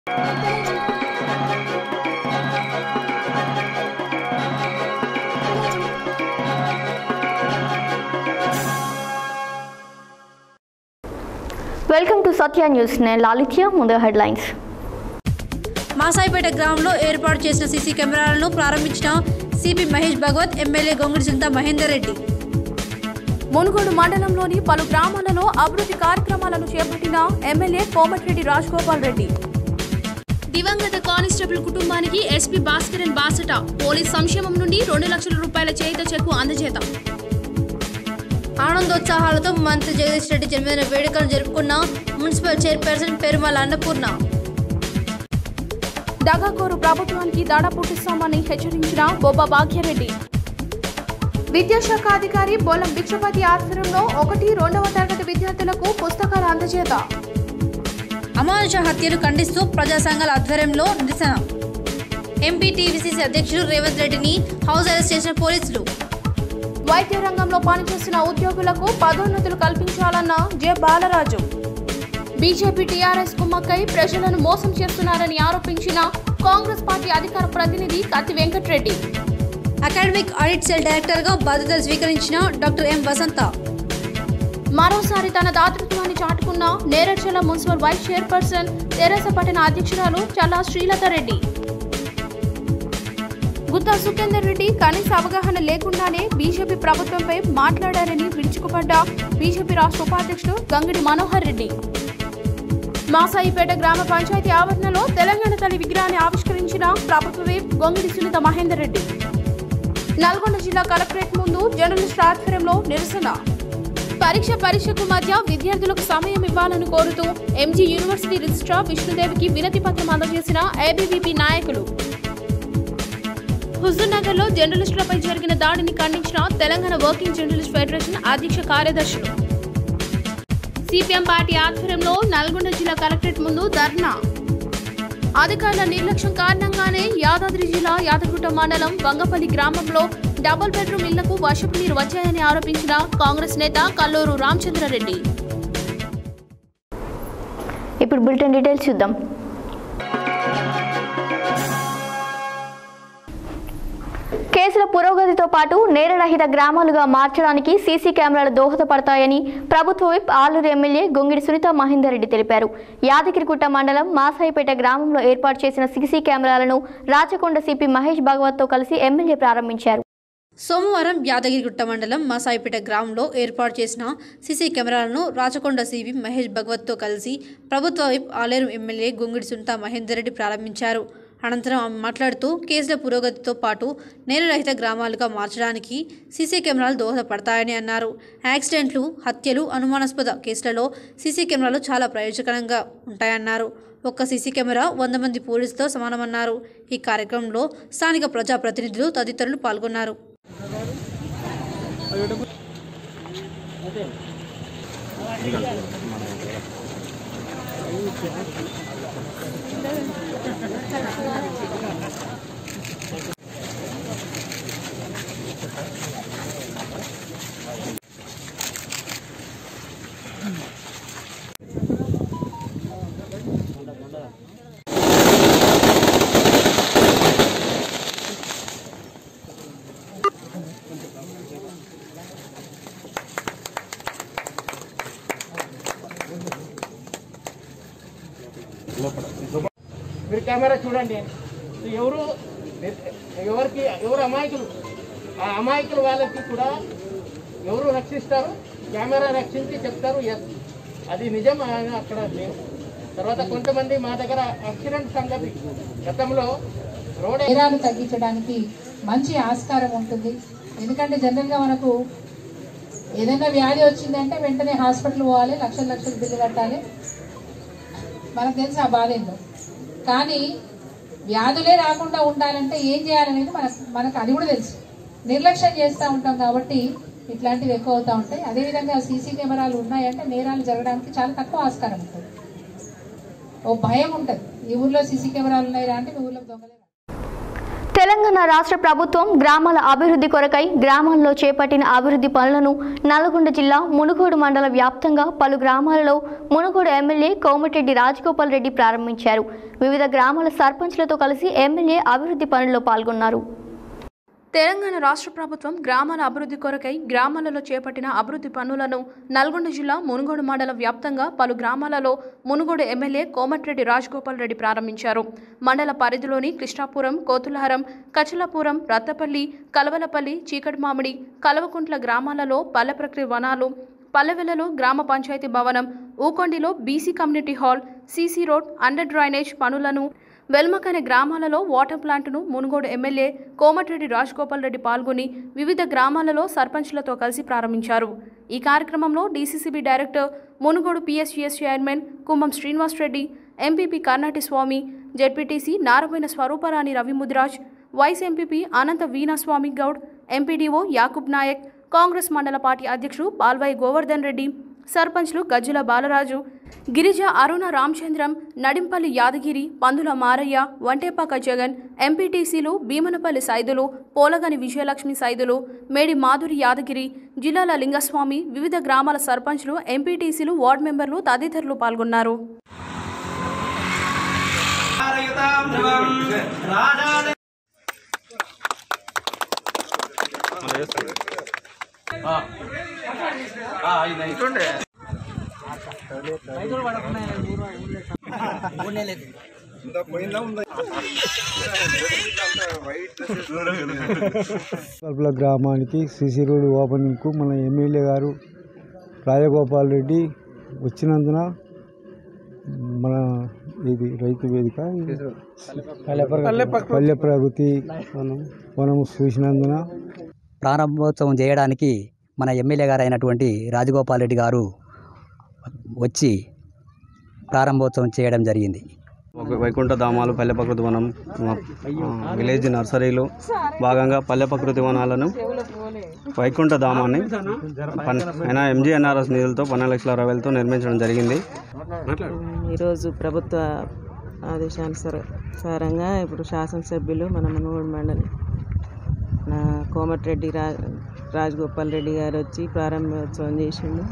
Welcome to Satya news నేను లాలిత్య ముందు headlines Masaipet గ్రామంలో ఏర్పాటు చేసిన సీసీ కెమెరాలను ప్రారంభించిన సిపి మహేష్ భగవత్ ఎమ్మెల్యే గొంగుడి సుంత మహేందర్ రెడ్డి మునుగోడు మండలంలోని పలు గ్రామాలలో అభివృద్ధి కార్యక్రమాలను చేపట్టిన ఎమ్మెల్యే కోమటిరెడ్డి రాజగోపాల్ రెడ్డి దివంగత కానిస్టేబుల్ కుటుంబానికి ఎస్పీ భాస్కరన్ బాసట పోలీస్ సంక్షేమం నుండి రెండు లక్షల రూపాయల చేత చెక్కు అందజేత ఆనందోత్సాహాలతో మంత్రి జగదీష్ రెడ్డి జన్మదిన వేడుకలు జరుపుకున్న మున్సిపల్ చైర్పర్సన్ పెరుమల అన్నపూర్ణ దగాకోరు ప్రభుత్వానికి దాడ పుట్టిస్తామని హెచ్చరించిన బొబ్బ భాగ్యరెడ్డి విద్యాశాఖ అధికారి బోలం భిక్షపతి ఆధ్వర్యంలో ఒకటి రెండవ తరగతి విద్యార్థులకు పుస్తకాల అందజేత అమానుష హత్యలు ఖండిస్తూ ప్రజా సంఘాల ఆధ్వర్యంలో నిరసన ఎంపీ టీవీసీసీ అధ్యక్షుడు రేవంత్ రెడ్డిని హౌస్ అరెస్ట్ చేసిన పోలీసులు వైద్య రంగంలో పనిచేస్తున్న ఉద్యోగులకు పదోన్నతులు కల్పించాలన్న జె బాలరాజు బీజేపీ టీఆర్ఎస్ కుమ్మక్కై ప్రజలను మోసం చేస్తున్నారని ఆరోపించిన కాంగ్రెస్ పార్టీ అధికార ప్రతినిధి Katti Venkatreddy academic audit cell డైరెక్టర్గా బాధ్యతలు స్వీకరించిన డాక్టర్ ఎం వసంత మరోసారి తన దాతృత్వాన్ని చాటుకున్న Neredcherla municipal vice chairperson Terasa పట్టణ అధ్యక్షురాలు చల్లా శ్రీలత రెడ్డి గుత్తా సుఖేందర్ రెడ్డి కనీస అవగాహన లేకుండానే బీజేపీ ప్రభుత్వంపై మాట్లాడారని విరుచుకుపడ్డ బీజేపీ రాష్ట్ర ఉపాధ్యక్షుడు గంగిడి మనోహర్ రెడ్డి మాసాయిపేట గ్రామ పంచాయతీ ఆవరణలో తెలంగాణ తల్లి విగ్రహాన్ని ఆవిష్కరించిన ప్రభుత్వ విప్ గొంగిడి సునీత మహేందర్ రెడ్డి నల్గొండ జిల్లా కలెక్టరేట్ ముందు జర్నలిస్ట్ ఆధ్వర్యంలో నిరసన పరీక్ష పరీక్షకు మధ్య విద్యార్థులకు సమయం ఇవ్వాలని కోరుతూ ఎంజీ యూనివర్సిటీ రిజిస్ట్రార్ విష్ణుదేవికి వినతి పత్రం అందజేసిన ఏబీవీపీ నాయకులు హుజూర్నగర్ లో జర్నలిస్టులపై జరిగిన దాడిని ఖండించిన తెలంగాణ వర్కింగ్ జర్నలిస్ట్ ఫెడరేషన్ అధ్యక్ష కార్యదర్శులు సిపిఎం పార్టీ ఆధ్వర్యంలో నల్గొండ జిల్లా కలెక్టరేట్ ముందు ధర్నా అధికారుల నిర్లక్ష్యం కారణంగానే యాదాద్రి జిల్లా యాదగుట్ట మండలం వంగపల్లి గ్రామంలో డబుల్ బెడ్రూమ్ ఇళ్లకు వర్షపు నీరు వచ్చాయని ఆరోపించిన కాంగ్రెస్ నేత కల్లూరు రామచంద్రారెడ్డి ఇప్పుడు బులెటిన్ డీటెయిల్స్ చూద్దాం కేసుల పురోగతితో పాటు నేరరహిత గ్రామాలుగా మార్చడానికి సీసీ కెమెరాలు దోహదపడతాయని ప్రభుత్వ విప్ ఆలూరు ఎమ్మెల్యే గొంగిడి సునీత మహేందర్ రెడ్డి తెలిపారు యాదగిరిగుట్ట మండలం మాసాయిపేట గ్రామంలో ఏర్పాటు చేసిన సీసీ కెమెరాలను రాచకొండ సిపి మహేష్ భాగవత్తో కలిసి ఎమ్మెల్యే ప్రారంభించారు సోమవారం యాదగిరిగుట్ట మండలం మాసాయిపేట గ్రామంలో ఏర్పాటు చేసిన సీసీ కెమెరాలను రాచకొండ సివి మహేష్ భగవత్తో కలిసి ప్రభుత్వ విప్ ఆలేరు ఎమ్మెల్యే గొంగిడి సునీత మహేందర్ రెడ్డి ప్రారంభించారు అనంతరం ఆమె మాట్లాడుతూ కేసుల పురోగతితో పాటు నేరరహిత గ్రామాలుగా మార్చడానికి సీసీ కెమెరాలు దోహదపడతాయని అన్నారు యాక్సిడెంట్లు హత్యలు అనుమానాస్పద కేసులలో సీసీ కెమెరాలు చాలా ప్రయోజనకరంగా ఉంటాయన్నారు ఒక్క సీసీ కెమెరా వంద మంది పోలీసులతో సమానమన్నారు ఈ కార్యక్రమంలో స్థానిక ప్రజాప్రతినిధులు తదితరులు పాల్గొన్నారు మీరు కెమెరా చూడండి ఎవరు ఎవరికి ఎవరు అమాయకులు ఆ అమాయకుల వాళ్ళకి కూడా ఎవరు రక్షిస్తారు కెమెరా రక్షించి చెప్తారు ఎస్ అది నిజం అని అక్కడ లేవు తర్వాత కొంతమంది మా దగ్గర యాక్సిడెంట్ సంగతి గతంలో రోడ్ నేరాలు తగ్గించడానికి మంచి ఆస్కారం ఉంటుంది ఎందుకంటే జనరల్గా మనకు ఏదైనా వ్యాధి వచ్చిందంటే వెంటనే హాస్పిటల్ పోవాలి లక్షల లక్షలు బిల్లు కట్టాలి మనకు తెలుసు ఆ బాధ ఏందో కానీ వ్యాధులే రాకుండా ఉండాలంటే ఏం చేయాలనేది మనకు మనకు అది కూడా తెలుసు నిర్లక్ష్యం చేస్తూ ఉంటాం కాబట్టి ఇట్లాంటివి ఎక్కువ అవుతూ ఉంటాయి అదేవిధంగా సీసీ కెమెరాలు ఉన్నాయంటే నేరాలు జరగడానికి చాలా తక్కువ ఆస్కారం ఉంటుంది ఓ భయం ఉంటుంది ఈ ఊర్లో సీసీ కెమెరాలు ఉన్నాయి రా అంటే మీ ఊర్లో దొంగలే రా. తెలంగాణ రాష్ట్ర ప్రభుత్వం గ్రామాల అభివృద్ధి కొరకై గ్రామాల్లో చేపట్టిన అభివృద్ధి పనులను నల్గొండ జిల్లా మునుగోడు మండల వ్యాప్తంగా పలు గ్రామాలలో మునుగోడు ఎమ్మెల్యే కోమటిరెడ్డి రాజగోపాల్ రెడ్డి ప్రారంభించారు వివిధ గ్రామాల సర్పంచ్లతో కలిసి ఎమ్మెల్యే అభివృద్ధి పనుల్లో పాల్గొన్నారు తెలంగాణ రాష్ట్ర ప్రభుత్వం గ్రామాల అభివృద్ధి కొరకై గ్రామాలలో చేపట్టిన అభివృద్ధి పనులను నల్గొండ జిల్లా మునుగోడు మండల వ్యాప్తంగా పలు గ్రామాలలో మునుగోడు ఎమ్మెల్యే కోమటిరెడ్డి రాజగోపాల్ రెడ్డి ప్రారంభించారు మండల పరిధిలోని కృష్ణాపురం కోతులహరం కచలాపురం రత్తపల్లి కలవలపల్లి చీకటిమామిడి కలవకుంట్ల గ్రామాలలో పల్లె ప్రకృతి వనాలు పల్లెవెలలో గ్రామ పంచాయతీ భవనం ఊకొండిలో BC community hall CC road under drainage పనులను వెల్మకనే గ్రామాలలో వాటర్ ప్లాంట్ను మునుగోడు ఎమ్మెల్యే కోమటిరెడ్డి రాజగోపాల్ రెడ్డి పాల్గొని వివిధ గ్రామాలలో సర్పంచ్లతో కలిసి ప్రారంభించారు ఈ కార్యక్రమంలో DCCB director Munugode PSUS chairman Kumbham Srinivas Reddy MPP Karnati Swamy ZPTC Naraboina Swarooparani Ravi Mudiraj vice MPP Anantha Veenaswamy Goud MPDO Yakub Naik Congress మండల పార్టీ అధ్యక్షుడు పాల్వాయి గోవర్ధన్ రెడ్డి సర్పంచ్లు గజ్జుల బాలరాజు గిరిజ అరుణ రామచంద్రం నడింపల్లి యాదగిరి పందుల మారయ్య వంటేపాక జగన్ ఎంపీటీసీలు భీమనపల్లి సైదులు పోలగని విజయలక్ష్మి సైదులు మేడి మాధురి యాదగిరి జిల్లాల లింగస్వామి వివిధ గ్రామాల సర్పంచ్లు ఎంపీటీసీలు వార్డు మెంబర్లు తదితరులు పాల్గొన్నారు కల్పల గ్రామానికి సిసి రోడ్ ఓపెనింగ్కు మన ఎమ్మెల్యే గారు రాజగోపాల్ రెడ్డి వచ్చినందున మన ఇది రైతు వేదిక పల్లె ప్రగతి వనము చూసినందున ప్రారంభోత్సవం చేయడానికి మన ఎమ్మెల్యే గారు అయినటువంటి రాజగోపాల్ రెడ్డి గారు వచ్చి ప్రారంభోత్సవం చేయడం జరిగింది ఒక వైకుంఠ ధామాలు పల్లె ప్రకృతి వనం ఆ, విలేజ్ నర్సరీలు భాగంగా పల్లె ప్రకృతి వనాలను వైకుంఠ ధామాన్ని పన్- ఆయన ఎంజీఎన్ఆర్ఎస్ నిధులతో పన్నెండు లక్షల అరవై వేలతో నిర్మించడం జరిగింది ఈరోజు ప్రభుత్వ ఆదేశానుసారంగా ఇప్పుడు శాసనసభ్యులు మన మునుగోడు మండలి నా కోమటిరెడ్డి రా రాజగోపాల్ రెడ్డి గారు వచ్చి ప్రారంభోత్సవం చేసిండు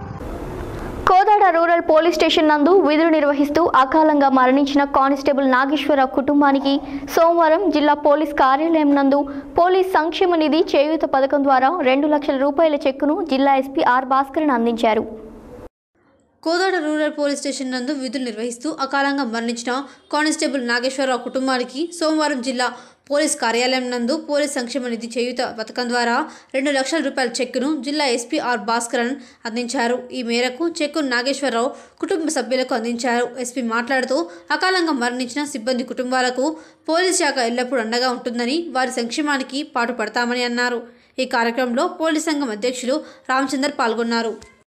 కోదాడ రూరల్ పోలీస్ స్టేషన్ నందు విధులు నిర్వహిస్తూ అకాలంగా మరణించిన కానిస్టేబుల్ నాగేశ్వరరావు కుటుంబానికి సోమవారం జిల్లా పోలీస్ కార్యాలయం నందు పోలీస్ సంక్షేమ నిధి చేయూత పథకం ద్వారా రెండు లక్షల రూపాయల చెక్కును జిల్లా ఎస్పీ ఆర్ భాస్కరన్ అందించారు కోదాడ రూరల్ పోలీస్ స్టేషన్ నందు విధులు నిర్వహిస్తూ అకాలంగా మరణించిన కానిస్టేబుల్ నాగేశ్వరరావు కుటుంబానికి సోమవారం జిల్లా పోలీస్ కార్యాలయం నందు పోలీస్ సంక్షేమ నిధి చేయూత పథకం ద్వారా రెండు లక్షల రూపాయల చెక్కును జిల్లా ఎస్పీ ఆర్ భాస్కరన్ అందించారు ఈ మేరకు చెక్కును నాగేశ్వరరావు కుటుంబ సభ్యులకు అందించారు ఎస్పీ మాట్లాడుతూ అకాలంగా మరణించిన సిబ్బంది కుటుంబాలకు పోలీస్ శాఖ ఎల్లప్పుడూ అండగా ఉంటుందని వారి సంక్షేమానికి పాటుపడతామని అన్నారు ఈ కార్యక్రమంలో పోలీస్ సంఘం అధ్యక్షులు రామచందర్ పాల్గొన్నారు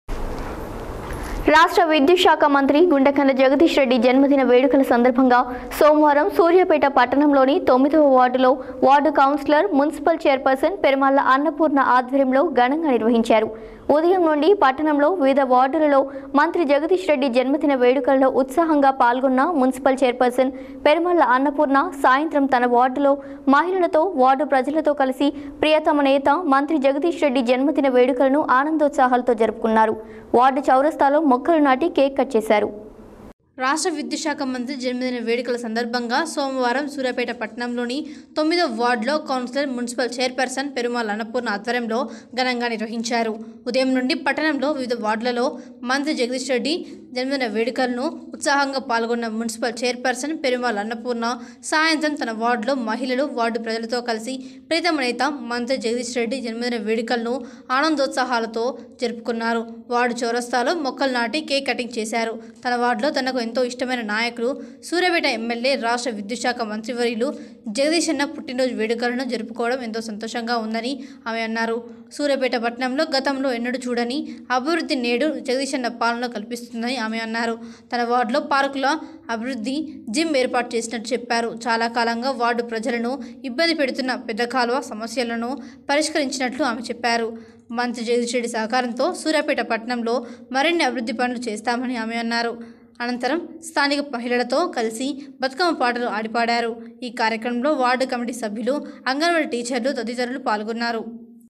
రాష్ట్ర విద్యుత్ శాఖ మంత్రి గుండెకన్న జగదీష్ రెడ్డి జన్మదిన వేడుకల సందర్భంగా సోమవారం సూర్యాపేట పట్టణంలోని తొమ్మిదవ వార్డులో ward councillor municipal chairperson Perumalla Annapurna ఆధ్వర్యంలో ఘనంగా నిర్వహించారు ఉదయం నుండి పట్టణంలో వివిధ వార్డులలో మంత్రి జగదీష్ రెడ్డి జన్మదిన వేడుకల్లో ఉత్సాహంగా పాల్గొన్న మున్సిపల్ చైర్పర్సన్ పెరుమల్ల అన్నపూర్ణ సాయంత్రం తన వార్డులో మహిళలతో వార్డు ప్రజలతో కలిసి ప్రియతమ నేత మంత్రి జగదీష్ రెడ్డి జన్మదిన వేడుకలను ఆనందోత్సాహాలతో జరుపుకున్నారు వార్డు చౌరస్తాలో మొక్కలు నాటి కేక్ కట్ చేశారు రాష్ట్ర విద్యుత్ శాఖ మంత్రి జన్మదిన వేడుకల సందర్భంగా సోమవారం సూర్యాపేట పట్టణంలోని తొమ్మిదో వార్డులో councillor municipal chairperson Perumal Annapurna ఆధ్వర్యంలో ఘనంగా నిర్వహించారు ఉదయం నుండి పట్టణంలో వివిధ వార్డులలో మంత్రి జగదీష్ రెడ్డి జన్మదిన వేడుకలను ఉత్సాహంగా పాల్గొన్న మున్సిపల్ చైర్పర్సన్ పెరుమాల్ అన్నపూర్ణ సాయంత్రం తన వార్డులో మహిళలు వార్డు ప్రజలతో కలిసి ప్రీతమ నేత మంత్రి జగదీష్ రెడ్డి జన్మదిన వేడుకలను ఆనందోత్సాహాలతో జరుపుకున్నారు వార్డు చౌరస్తాలో మొక్కలు నాటి కేక్ కటింగ్ చేశారు తన వార్డులో తనకు ఎంతో ఇష్టమైన నాయకులు సూర్యాపేట ఎమ్మెల్యే రాష్ట్ర విద్యుత్ శాఖ మంత్రివర్యులు జగదీష్ అన్న పుట్టినరోజు వేడుకలను జరుపుకోవడం ఎంతో సంతోషంగా ఉందని ఆమె అన్నారు సూర్యాపేట పట్టణంలో గతంలో ఎన్నడూ చూడని అభివృద్ధి నేడు జగదీష్ అన్న పాలన కల్పిస్తుందని ఆమె అన్నారు తన వార్డులో పార్కుల అభివృద్ధి జిమ్ ఏర్పాటు చేసినట్టు చెప్పారు చాలా కాలంగా వార్డు ప్రజలను ఇబ్బంది పెడుతున్న పెద్ద కాలువ సమస్యలను పరిష్కరించినట్లు ఆమె చెప్పారు మంత్రి జగదీష్ రెడ్డి సహకారంతో సూర్యాపేట పట్టణంలో మరిన్ని అభివృద్ధి పనులు చేస్తామని ఆమె అన్నారు అనంతరం స్థానిక మహిళలతో కలిసి బతుకమ్మ పాటలు ఆడిపాడారు ఈ కార్యక్రమంలో వార్డు కమిటీ సభ్యులు అంగన్వాడీ టీచర్లు తదితరులు పాల్గొన్నారు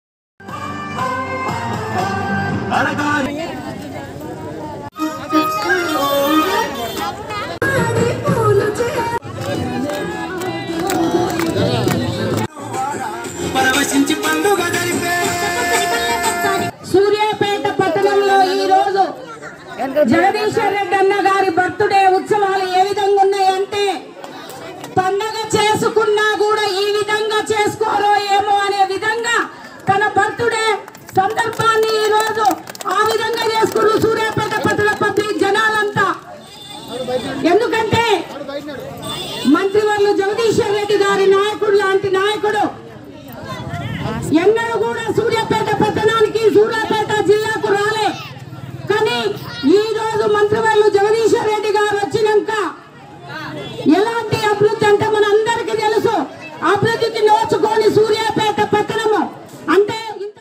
సూర్యాపేట పట్టణంలో ఈ రోజు జగదీశ్వర్ రెడ్డి అన్న గారి బర్త్డే ఉత్సవాలు ఏ విధంగా ఉన్నాయంటే పండగ చేసుకున్నా కూడా ఈ విధంగా చేసుకోరో ఏమో అనే విధంగా తన బర్త్డే సందర్భాన్ని ఈ రోజు ఆ విధంగా చేసుకున్నారు సూర్యాపేట పట్టణ పబ్లిక్ జనాలంతా ఎందుకంటే మంత్రివర్లు జగదీశ్వర్ రెడ్డి గారి నాయకుడు లాంటి నాయకుడు ఎన్నడూ కూడా సూర్యాపేట పట్టణానికి సూర్యాపేట జిల్లాకు రాలే కానీ ఈ రోజు మంత్రివర్లు జగదీశ్వర్ రెడ్డి గారు వచ్చినాక ఎలాంటి అభివృద్ధి అంటే మన అందరికీ తెలుసు అభివృద్ధికి నోచుకొని సూర్యాపేట పట్టణము అంటే ఇంత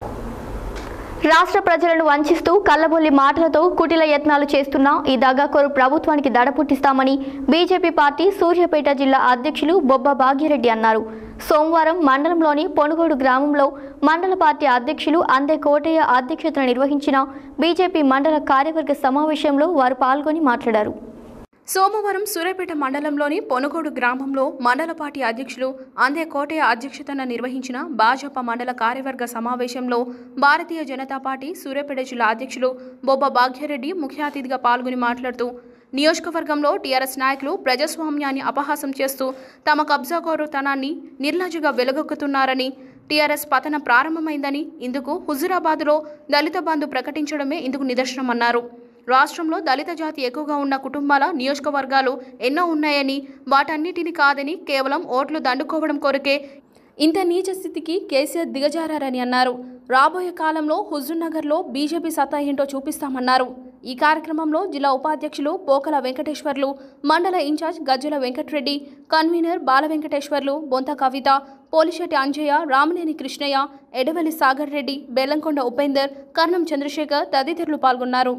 రాష్ట్ర ప్రజలను వంచిస్తూ కల్లబొల్లి మాటలతో కుటిల యత్నాలు చేస్తున్న ఈ దగాకోరు ప్రభుత్వానికి దడ పుట్టిస్తామని బీజేపీ పార్టీ సూర్యాపేట జిల్లా అధ్యక్షులు బొబ్బ భాగ్యరెడ్డి అన్నారు సోమవారం మండలంలోని పొనుగోడు గ్రామంలో మండల పార్టీ అధ్యక్షులు అందే కోటయ్య అధ్యక్షతన నిర్వహించిన బీజేపీ మండల కార్యవర్గ సమావేశంలో వారు పాల్గొని మాట్లాడారు సోమవారం సూర్యాపేట మండలంలోని పొనుగోడు గ్రామంలో మండల పార్టీ అధ్యక్షులు అందే కోటయ్య అధ్యక్షతన నిర్వహించిన భాజపా మండల కార్యవర్గ సమావేశంలో భారతీయ జనతా పార్టీ సూర్యాపేట జిల్లా అధ్యక్షులు బొబ్బ భాగ్యరెడ్డి ముఖ్య అతిథిగా పాల్గొని మాట్లాడుతూ నియోజకవర్గంలో టీఆర్ఎస్ నాయకులు ప్రజాస్వామ్యాన్ని అపహాసం చేస్తూ తమ కబ్జాకోరుతనాన్ని నిర్లజ్జగా వెలుగొక్కుతున్నారని టీఆర్ఎస్ పతనం ప్రారంభమైందని ఇందుకు హుజురాబాద్లో దళిత బంధు ప్రకటించడమే ఇందుకు నిదర్శనమన్నారు రాష్ట్రంలో దళిత జాతి ఎక్కువగా ఉన్న కుటుంబాల నియోజకవర్గాలు ఎన్నో ఉన్నాయని వాటన్నిటిని కాదని కేవలం ఓట్లు దండుకోవడం కొరకే ఇంత నీచ స్థితికి కేసీఆర్ దిగజారని అన్నారు రాబోయే కాలంలో హుజూర్నగర్లో బీజేపీ సత్తా ఏంటో చూపిస్తామన్నారు ఈ కార్యక్రమంలో జిల్లా ఉపాధ్యక్షులు పోకల వెంకటేశ్వర్లు మండల ఇన్ఛార్జ్ గజ్జల వెంకటరెడ్డి కన్వీనర్ బాల వెంకటేశ్వర్లు బొంత కవిత పోలిశెట్టి అంజయ్య రామనేని కృష్ణయ్య ఎడవెల్లి సాగర్ రెడ్డి బెల్లంకొండ ఉపేందర్ కర్ణం చంద్రశేఖర్ తదితరులు పాల్గొన్నారు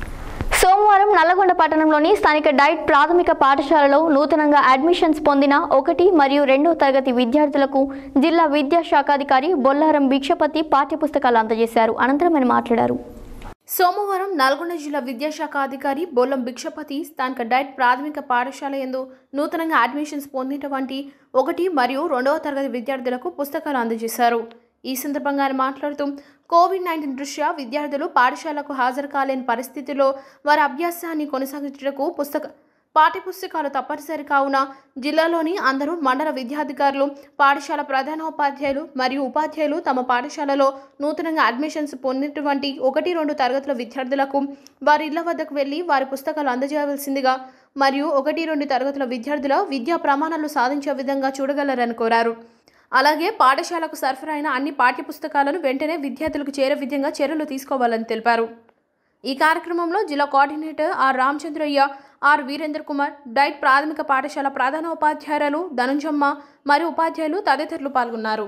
సోమవారం నల్లగొండ పట్టణంలోని స్థానిక డైట్ ప్రాథమిక పాఠశాలలో నూతనంగా అడ్మిషన్స్ పొందిన ఒకటి మరియు రెండో తరగతి విద్యార్థులకు జిల్లా విద్యాశాఖాధికారి బొల్లారం భిక్షపతి పాఠ్యపుస్తకాలు అందజేశారు అనంతరం ఆయన మాట్లాడారు సోమవారం నల్గొండ జిల్లా విద్యాశాఖ అధికారి బొల్లం భిక్షపతి స్థానిక డైట్ ప్రాథమిక పాఠశాల యందు నూతనంగా అడ్మిషన్స్ పొందినటువంటి ఒకటి మరియు రెండవ తరగతి విద్యార్థులకు పుస్తకాలు అందజేశారు ఈ సందర్భంగా ఆయన మాట్లాడుతూ కోవిడ్ నైన్టీన్ దృష్ట్యా విద్యార్థులు పాఠశాలకు హాజరు కాలేని పరిస్థితిలో వారి అభ్యాసాన్ని కొనసాగించడానికి పుస్తక పాఠ్యపుస్తకాలు తప్పనిసరి కావున జిల్లాలోని అందరూ మండల విద్యాధికారులు పాఠశాల ప్రధానోపాధ్యాయులు మరియు ఉపాధ్యాయులు తమ పాఠశాలలో నూతనంగా అడ్మిషన్స్ పొందినటువంటి ఒకటి రెండు తరగతుల విద్యార్థులకు వారి ఇళ్ల వద్దకు వెళ్లి వారి పుస్తకాలు అందజేయవలసిందిగా మరియు ఒకటి రెండు తరగతుల విద్యార్థుల విద్యా ప్రమాణాలు సాధించే విధంగా చూడగలరని కోరారు అలాగే పాఠశాలకు సరఫరా అయిన అన్ని పాఠ్యపుస్తకాలను వెంటనే విద్యార్థులకు చేరే విధంగా చర్యలు తీసుకోవాలని తెలిపారు ఈ కార్యక్రమంలో జిల్లా coordinator R Ramachandraiah R Veerendra Kumar DIET ప్రాథమిక పాఠశాల ప్రధాన ఉపాధ్యాయులు ధనుంజమ్మ మరియు ఉపాధ్యాయులు తదితరులు పాల్గొన్నారు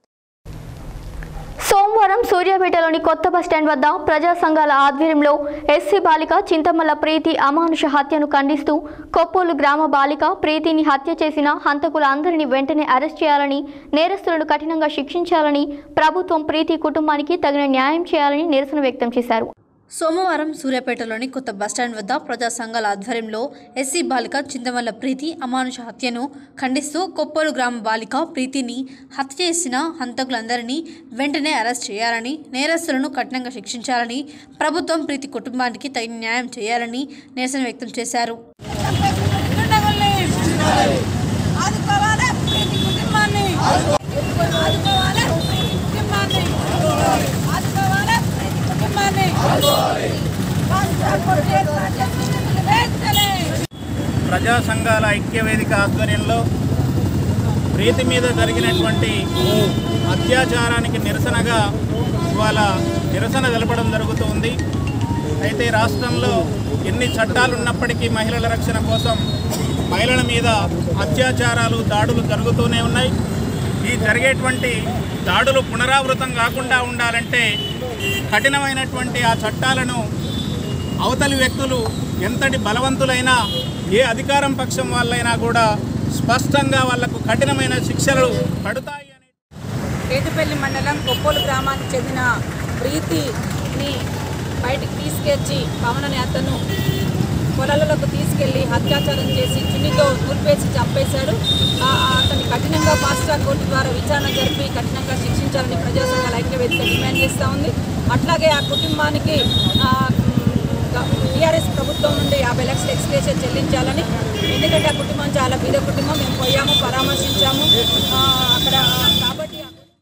సోమవారం సూర్యాపేటలోని కొత్త బస్టాండ్ వద్ద ప్రజా సంఘాల ఆధ్వర్యంలో ఎస్సీ బాలిక చింతమల్ల ప్రీతి అమానుష హత్యను ఖండిస్తూ కొప్పోలు గ్రామ బాలిక ప్రీతిని హత్య చేసిన హంతకుల అందరినీ వెంటనే అరెస్ట్ చేయాలని నేరస్తులను కఠినంగా శిక్షించాలని ప్రభుత్వం ప్రీతి కుటుంబానికి తగిన న్యాయం చేయాలని నిరసన వ్యక్తం చేశారు సోమవారం సూర్యాపేటలోని కొత్త బస్టాండ్ వద్ద ప్రజా సంఘాల ఆధ్వర్యంలో ఎస్సీ బాలిక చింతమల్ల ప్రీతి అమానుష హత్యను ఖండిస్తూ కొప్పోలు గ్రామ బాలిక ప్రీతిని హత్య చేసిన హంతకులందరినీ వెంటనే అరెస్ట్ చేయాలని నేరస్తులను కఠినంగా శిక్షించాలని ప్రభుత్వం ప్రీతి కుటుంబానికి తగిన న్యాయం చేయాలని నిరసన వ్యక్తం చేశారు ఆదుకోవాలి ప్రతి కుటుంబాన్ని ఆదుకోవాలి కుటుంబాన్ని ఆదుకోవాలి ప్రతి కుటుంబాన్ని ప్రజా సంఘాల ఐక్య వేదిక ఆధ్వర్యంలో ప్రీతి మీద జరిగినటువంటి అత్యాచారానికి నిరసనగా ఇవాళ నిరసన తెలపడం జరుగుతుంది అయితే రాష్ట్రంలో ఎన్ని చట్టాలు ఉన్నప్పటికీ మహిళల రక్షణ కోసం మహిళల మీద అత్యాచారాలు దాడులు జరుగుతూనే ఉన్నాయి ఈ జరిగేటువంటి దాడులు పునరావృతం కాకుండా ఉండాలంటే కఠినమైనటువంటి ఆ చట్టాలను అవతలి వ్యక్తులు ఎంతటి బలవంతులైనా ఏ అధికారం పక్షం వాళ్ళైనా కూడా స్పష్టంగా వాళ్లకు కఠినమైన శిక్షలు పడతాయి పేటుపల్లి మండలం కొప్పోలు గ్రామానికి చెందిన ప్రీతిని బయటికి తీసుకొచ్చి పవన నేతను పొలాలకు తీసుకెళ్లి అత్యాచారం చేసి చున్నితో నూర్పేసి చంపేశాడు ఆ- ఆ అతన్ని కఠినంగా ఫాస్ట్ ట్రాక్ కోర్టు ద్వారా విచారణ జరిపి కఠినంగా శిక్షించాలని ప్రజా సంఘాల ఐక్యవేదిక డిమాండ్ చేస్తూ ఉంది అట్లాగే ఆ కుటుంబానికి టీఆర్ఎస్ ప్రభుత్వం నుండి యాభై లక్షల ఎక్స్ప్రెషన్ చెల్లించాలని ఎందుకంటే ఆ కుటుంబం చాలా బీద కుటుంబం మేము పోయాము పరామర్శించాము ఆ, అక్కడ కాబట్టి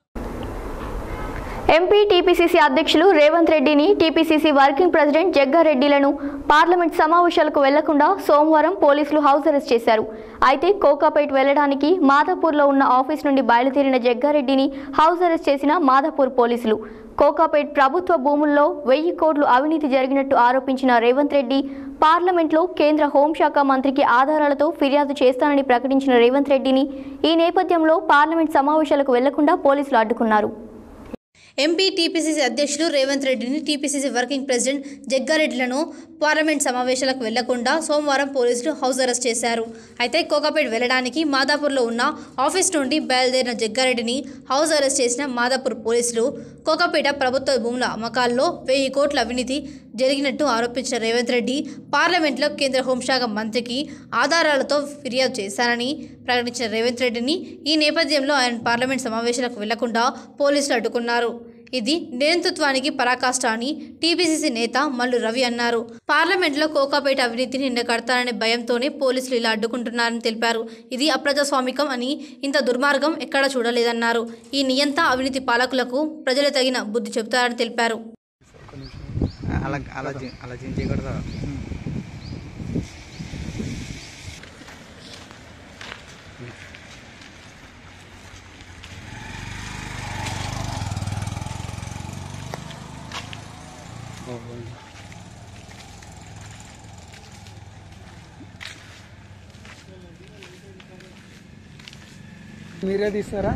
ఎంపీ టీపీసీసీ అధ్యక్షులు రేవంత్ రెడ్డిని టీపీసీసీ వర్కింగ్ ప్రెసిడెంట్ జగ్గారెడ్డిలను పార్లమెంట్ సమావేశాలకు వెళ్లకుండా సోమవారం పోలీసులు హౌస్ అరెస్ట్ చేశారు అయితే కోకాపేట్ వెళ్లడానికి మాదాపూర్లో ఉన్న ఆఫీస్ నుండి బయలుదేరిన జగ్గారెడ్డిని హౌస్ అరెస్ట్ చేసిన మాదాపూర్ పోలీసులు కోకాపేట్ ప్రభుత్వ భూముల్లో వెయ్యి కోట్లు అవినీతి జరిగినట్టు ఆరోపించిన రేవంత్ రెడ్డి పార్లమెంట్లో కేంద్ర హోంశాఖ మంత్రికి ఆధారాలతో ఫిర్యాదు చేస్తానని ప్రకటించిన రేవంత్ రెడ్డిని ఈ నేపథ్యంలో పార్లమెంట్ సమావేశాలకు వెళ్లకుండా పోలీసులు అడ్డుకున్నారు ఎంపీ టీపీసీసీ అధ్యక్షులు రేవంత్ రెడ్డిని టీపీసీసీ వర్కింగ్ ప్రెసిడెంట్ జగ్గారెడ్డిలను పార్లమెంట్ సమావేశాలకు వెళ్లకుండా సోమవారం పోలీసులు హౌస్ అరెస్ట్ చేశారు అయితే కోకాపేట్ వెళ్లడానికి మాదాపూర్లో ఉన్న ఆఫీస్ నుండి బయలుదేరిన జగ్గారెడ్డిని హౌస్ అరెస్ట్ చేసిన మాదాపూర్ పోలీసులు కోకాపేట ప్రభుత్వ భూముల అమ్మకాల్లో వెయ్యి కోట్ల అవినీతి జరిగినట్టు ఆరోపించిన రేవంత్ రెడ్డి పార్లమెంట్లో కేంద్ర హోంశాఖ మంత్రికి ఆధారాలతో ఫిర్యాదు చేశారని ప్రకటించిన రేవంత్ రెడ్డిని ఈ నేపథ్యంలో ఆయన పార్లమెంట్ సమావేశాలకు వెళ్లకుండా పోలీసులు అడ్డుకున్నారు ఇది నిరంతృత్వానికి పరాకాష్ట అని టీపీసీసీ నేత మల్లు రవి అన్నారు పార్లమెంట్లో కోకాపేట అవినీతిని నిండకడతారనే భయంతోనే పోలీసులు ఇలా అడ్డుకుంటున్నారని తెలిపారు ఇది అప్రజాస్వామికం అని ఇంత దుర్మార్గం ఎక్కడా చూడలేదన్నారు ఈ నియంత అవినీతి పాలకులకు ప్రజలు తగిన బుద్ధి చెబుతారని తెలిపారు అలా అలా చే- అలా చేంజ్ చేయకూడదు మీరే తీస్తారా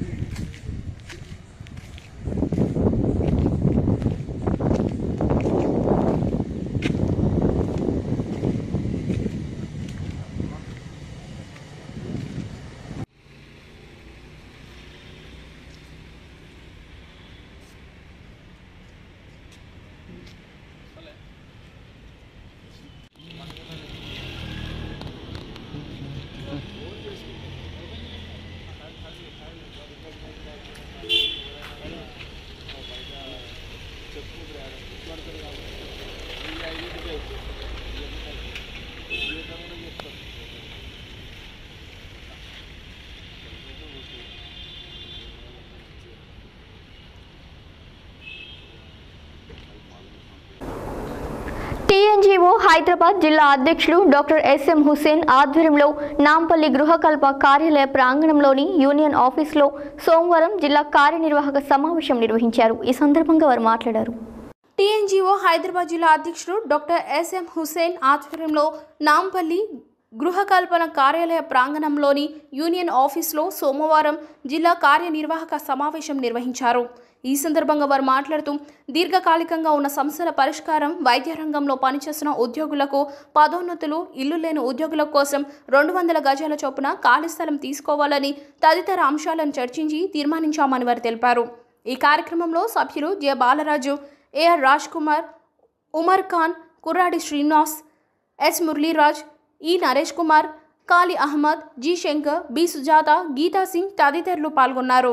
టీఎన్జీఓ హైదరాబాద్ జిల్లా అధ్యక్షులు డాక్టర్ ఎస్ఎం హుసేన్ ఆధ్వర్యంలో నాంపల్లి గృహకల్ప కార్యాలయ ప్రాంగణంలోని యూనియన్ ఆఫీసులో సోమవారం జిల్లా కార్యనిర్వాహక సమావేశం నిర్వహించారు ఈ సందర్భంగా వారు మాట్లాడారు టీఎన్జీఓ హైదరాబాద్ జిల్లా అధ్యక్షుడు డాక్టర్ ఎస్ఎం హుసేన్ ఆధ్వర్యంలో నాంపల్లి గృహకల్పన కార్యాలయ ప్రాంగణంలోని యూనియన్ ఆఫీసులో సోమవారం జిల్లా కార్యనిర్వాహక సమావేశం నిర్వహించారు ఈ సందర్భంగా వారు మాట్లాడుతూ దీర్ఘకాలికంగా ఉన్న సమస్యల పరిష్కారం వైద్య రంగంలో పనిచేస్తున్న ఉద్యోగులకు పదోన్నతులు ఇల్లు లేని ఉద్యోగుల కోసం రెండు వందల గజాల చొప్పున ఖాళీ స్థలం తీసుకోవాలని తదితర అంశాలను చర్చించి తీర్మానించామని వారు తెలిపారు ఈ కార్యక్రమంలో సభ్యులు J Balaraju AR Raj Kumar Umar Khan Kurradi Srinivas S Muraliraj E Naresh Kumar Kali Ahmed G Shankar B Sujatha Geetha Singh తదితరులు పాల్గొన్నారు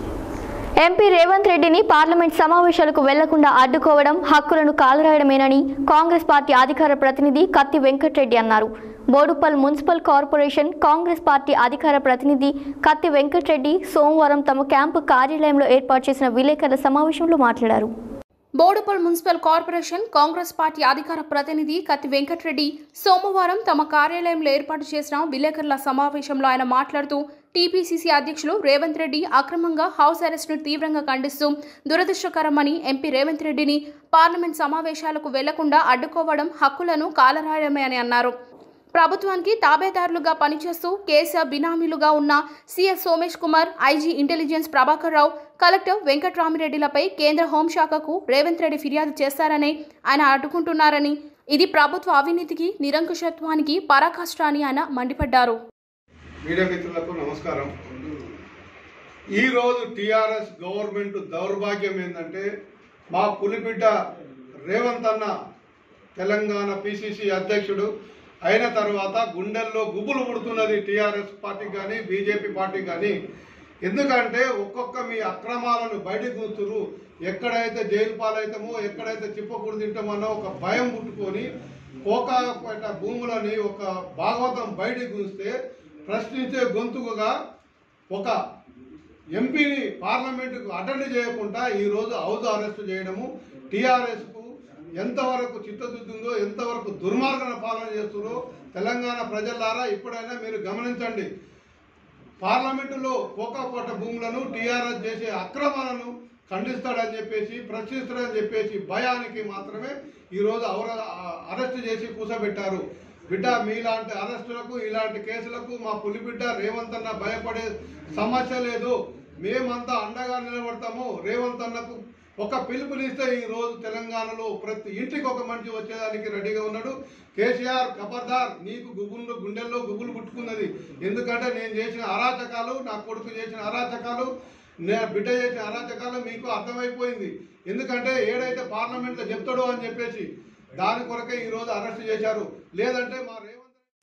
ఎంపీ రేవంత్ రెడ్డిని పార్లమెంట్ సమావేశాలకు వెళ్లకుండా అడ్డుకోవడం హక్కులను కాలరాయడమేనని కాంగ్రెస్ పార్టీ అధికార ప్రతినిధి కత్తి వెంకట్రెడ్డి అన్నారు Boduppal municipal corporation Congress party అధికార ప్రతినిధి కత్తి వెంకట్రెడ్డి సోమవారం తమ క్యాంపు కార్యాలయంలో ఏర్పాటు చేసిన విలేకరుల సమావేశంలో మాట్లాడారు Boduppal municipal corporation Congress party అధికార ప్రతినిధి కత్తి వెంకటరెడ్డి సోమవారం తమ కార్యాలయంలో ఏర్పాటు చేసిన విలేకరుల సమావేశంలో ఆయన మాట్లాడుతూ టీపీసీసీ అధ్యక్షులు రేవంత్ రెడ్డి అక్రమంగా హౌస్ అరెస్ట్ను తీవ్రంగా ఖండిస్తూ దురదృష్టకరమని ఎంపీ రేవంత్ రెడ్డిని పార్లమెంట్ సమావేశాలకు వెళ్లకుండా అడ్డుకోవడం హక్కులను కాలరాయడమే అని అన్నారు ప్రభుత్వానికి తాబేదారులుగా పనిచేస్తూ కేసీఆర్ బినామీలుగా ఉన్న CS Somesh Kumar IG intelligence Prabhakar Rao collector వెంకట్రామిరెడ్డిలపై కేంద్ర హోంశాఖకు రేవంత్ రెడ్డి ఫిర్యాదు చేస్తారని ఆయన అడ్డుకుంటున్నారని ఇది ప్రభుత్వ అవినీతికి నిరంకుశత్వానికి పరాకాష్ట అని ఆయన మండిపడ్డారు మీడియా మిత్రులకు నమస్కారం ఈరోజు టీఆర్ఎస్ గవర్నమెంట్ దౌర్భాగ్యం ఏంటంటే మా పులిబిడ్డ రేవంత్ అన్న తెలంగాణ పిసిసి అధ్యక్షుడు అయిన తర్వాత గుండెల్లో గుబులు పుడుతున్నది టీఆర్ఎస్ పార్టీ కానీ బీజేపీ పార్టీ కానీ ఎందుకంటే ఒక్కొక్క మీ అక్రమాలను బయటకు కూతురు ఎక్కడైతే జైలు పాలైతామో ఎక్కడైతే చిప్పకూడు తింటామన్నో ఒక భయం పుట్టుకొని కోకాపేట భూములని ఒక భాగవతం బయటకు కూస్తే ప్రశ్నించే గొంతుకుగా ఒక ఎంపీని పార్లమెంటుకు అటెండ్ చేయకుండా ఈరోజు హౌస్ అరెస్ట్ చేయడము టీఆర్ఎస్కు ఎంతవరకు చిత్తశుద్ధి ఉందో ఎంతవరకు దుర్మార్గన పాలన చేస్తుందో తెలంగాణ ప్రజలారా ఇప్పుడైనా మీరు గమనించండి పార్లమెంటులో కోకాకోట భూములను టీఆర్ఎస్ చేసే అక్రమాలను ఖండిస్తాడని చెప్పేసి ప్రశ్నిస్తాడని చెప్పేసి భయానికి మాత్రమే ఈరోజు అవర అరెస్ట్ చేసి కూసబెట్టారు బిడ్డ మీలాంటి అరెస్టులకు ఇలాంటి కేసులకు మా పులిబిడ్డ రేవంత్ అన్న భయపడే సమస్య లేదు మేమంతా అండగా నిలబడతాము రేవంత్ అన్నకు ఒక పిలుపునిస్తే ఈ రోజు తెలంగాణలో ప్రతి ఇంటికి ఒక మనిషి వచ్చేదానికి రెడీగా ఉన్నాడు కేసీఆర్ ఖబర్దార్ నీకు గుబుల్లో గుండెల్లో గుబులు పుట్టుకున్నది ఎందుకంటే నేను చేసిన అరాచకాలు నా కొడుకు చేసిన అరాచకాలు నా బిడ్డ చేసిన అరాచకాలు మీకు అర్థమైపోయింది ఎందుకంటే ఏడైతే పార్లమెంట్లో చెప్తాడో అని చెప్పేసి దాని కొరకే ఈరోజు అరెస్ట్ చేశారు లేదంటే మా రేవంత్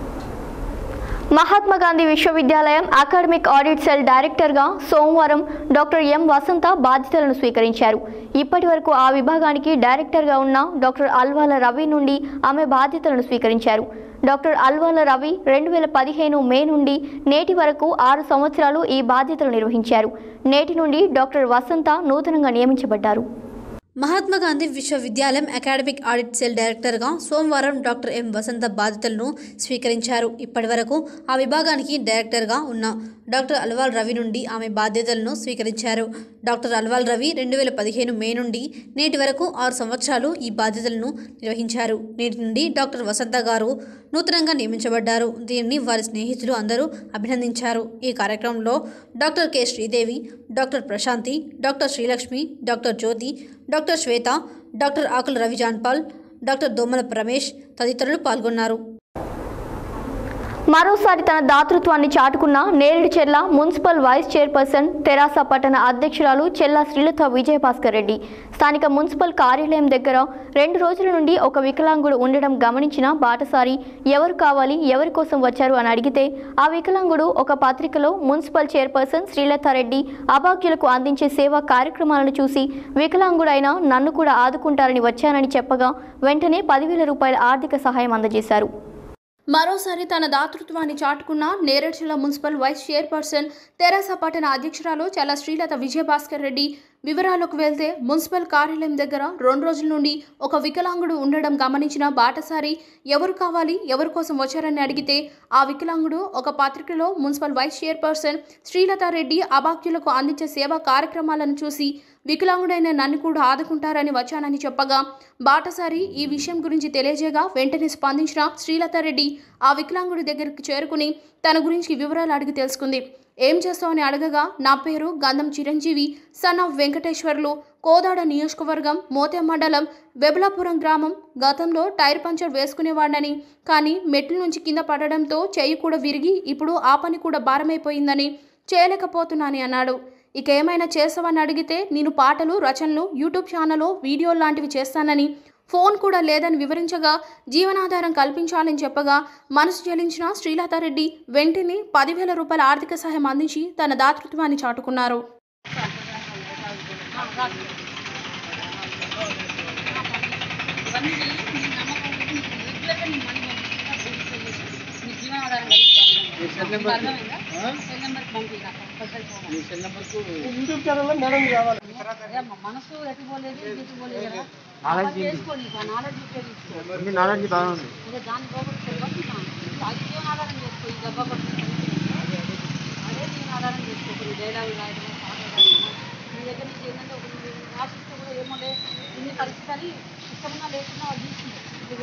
మహాత్మా గాంధీ విశ్వవిద్యాలయం అకాడమిక్ ఆడిట్ సెల్ డైరెక్టర్గా సోమవారం డాక్టర్ ఎం వసంత బాధ్యతలను స్వీకరించారు ఇప్పటి వరకు ఆ విభాగానికి డైరెక్టర్గా ఉన్న డాక్టర్ అల్వాల రవి నుండి ఆమె బాధ్యతలను స్వీకరించారు డాక్టర్ అల్వాల రవి రెండు వేల పదిహేను మే నుండి నేటి వరకు ఆరు సంవత్సరాలు ఈ బాధ్యతలు నిర్వహించారు నేటి నుండి డాక్టర్ వసంత నూతనంగా నియమించబడ్డారు మహాత్మా గాంధీ విశ్వవిద్యాలయం అకాడమిక్ ఆడిట్ సెల్ డైరెక్టర్గా సోమవారం డాక్టర్ ఎం వసంత బాధ్యతలను స్వీకరించారు ఇప్పటి వరకు ఆ విభాగానికి డైరెక్టర్గా ఉన్న డాక్టర్ అల్వాల్ రవి నుండి ఆమె బాధ్యతలను స్వీకరించారు డాక్టర్ అల్వాల్ రవి రెండు వేల పదిహేను మే నుండి నేటి వరకు ఆరు సంవత్సరాలు ఈ బాధ్యతలను నిర్వహించారు నేటి నుండి డాక్టర్ వసంత గారు నూతనంగా నియమించబడ్డారు దీనిని వారి స్నేహితులు అందరూ అభినందించారు ఈ కార్యక్రమంలో doctor K Sridevi doctor Prashanthi doctor Srilakshmi doctor Jyothi doctor Swetha doctor Akula Ravi John Paul doctor Domala Ramesh తదితరులు పాల్గొన్నారు మరోసారి తన దాతృత్వాన్ని చాటుకున్న Nereducherla municipal vice chairperson Terasa పట్టణ అధ్యక్షురాలు చెల్లా శ్రీలత విజయభాస్కర్ రెడ్డి స్థానిక మున్సిపల్ కార్యాలయం దగ్గర రెండు రోజుల నుండి ఒక వికలాంగుడు ఉండడం గమనించిన బాటసారి ఎవరు కావాలి ఎవరి కోసం వచ్చారు అని అడిగితే ఆ వికలాంగుడు ఒక పత్రికలో మున్సిపల్ చైర్పర్సన్ శ్రీలతారెడ్డి అభాగ్యులకు అందించే సేవా కార్యక్రమాలను చూసి వికలాంగుడైన నన్ను కూడా ఆదుకుంటారని వచ్చానని చెప్పగా వెంటనే పదివేల రూపాయల ఆర్థిక సహాయం అందజేశారు మరోసారి తన దాతృత్వాన్ని చాటుకున్న Neredcherla municipal vice chairperson Terasa పట్టణ అధ్యక్షురాలు చల్ల శ్రీలత విజయభాస్కర్ రెడ్డి వివరాలకు వెళ్తే మున్సిపల్ కార్యాలయం దగ్గర రెండు రోజుల నుండి ఒక వికలాంగుడు ఉండడం గమనించిన బాటసారి ఎవరు కావాలి ఎవరి కోసం వచ్చారని అడిగితే ఆ వికలాంగుడు ఒక పత్రికలో మున్సిపల్ వైస్ చైర్పర్సన్ శ్రీలతారెడ్డి అభాగ్యులకు అందించే సేవా కార్యక్రమాలను చూసి వికలాంగుడైన నన్ను కూడా ఆదుకుంటారని వచ్చానని చెప్పగా బాటసారి ఈ విషయం గురించి తెలియజేయగా వెంటనే స్పందించిన శ్రీలతారెడ్డి ఆ వికలాంగుడి దగ్గరికి చేరుకుని తన గురించి వివరాలు అడిగి తెలుసుకుంది ఏం చేస్తావని అడగగా నా పేరు గంధం చిరంజీవి సన్ ఆఫ్ వెంకటేశ్వర్లు కోదాడ నియోజకవర్గం మోతే మండలం వెబలాపురం గ్రామం గతంలో టైర్ పంచర్ వేసుకునేవాడినని కానీ మెట్ల నుంచి కింద పడడంతో చెయ్యి కూడా విరిగి ఇప్పుడు ఆ పని కూడా భారమైపోయిందని చేయలేకపోతున్నానని అన్నాడు ఇక ఏమైనా చేస్తావని అడిగితే నేను పాటలు రచనలు యూట్యూబ్ ఛానల్లో వీడియోలు లాంటివి చేస్తానని ఫోన్ కూడా లేదని వివరించగా జీవనాధారం కల్పించాలని చెప్పగా మనసు చెలించిన శ్రీలతారెడ్డి వెంటనే పదివేల రూపాయల ఆర్థిక సహాయం అందించి తన దాతృత్వాన్ని చాటుకున్నారు యూట్యూబ్ ఛానల్లో మేడం కావాలి మనసు ఎట్టుకోలేదు ఎట్టుకోలేదు కదా నాలెడ్జ్ ఉంది. చేసుకోండి నాలెడ్జ్ ఉపయోగించుకో మీ నాలెడ్జ్ బాగుంది ఇక దాని పోగొట్టు ఐక్యం ఆధారం చేసుకో ఈ దెబ్బ కొట్టు అదే నేను ఆధారం చేసుకో కొన్ని డైలాగులు రాయడం పాటలు రాయడం నీ దగ్గర నుంచి ఏంటంటే ఒక ఆశిస్తే కూడా ఏమో లే ఇన్ని పరిస్థితి అని ఇష్టమన్నా లేకున్నా అది తీసుకుంది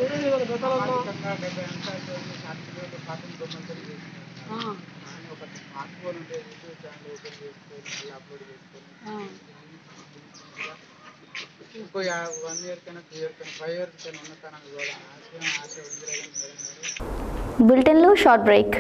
ఆ. ఆ. ఇంకో వన్ ఇయర్ కన్నా టూ ఇయర్ కన్నా ఫైవ్ ఇయర్స్ కన్నా ఉన్నతానని కూడా ఆశ ఆశ ఉంది కదా మేడం గారు బులెటిన్లో short break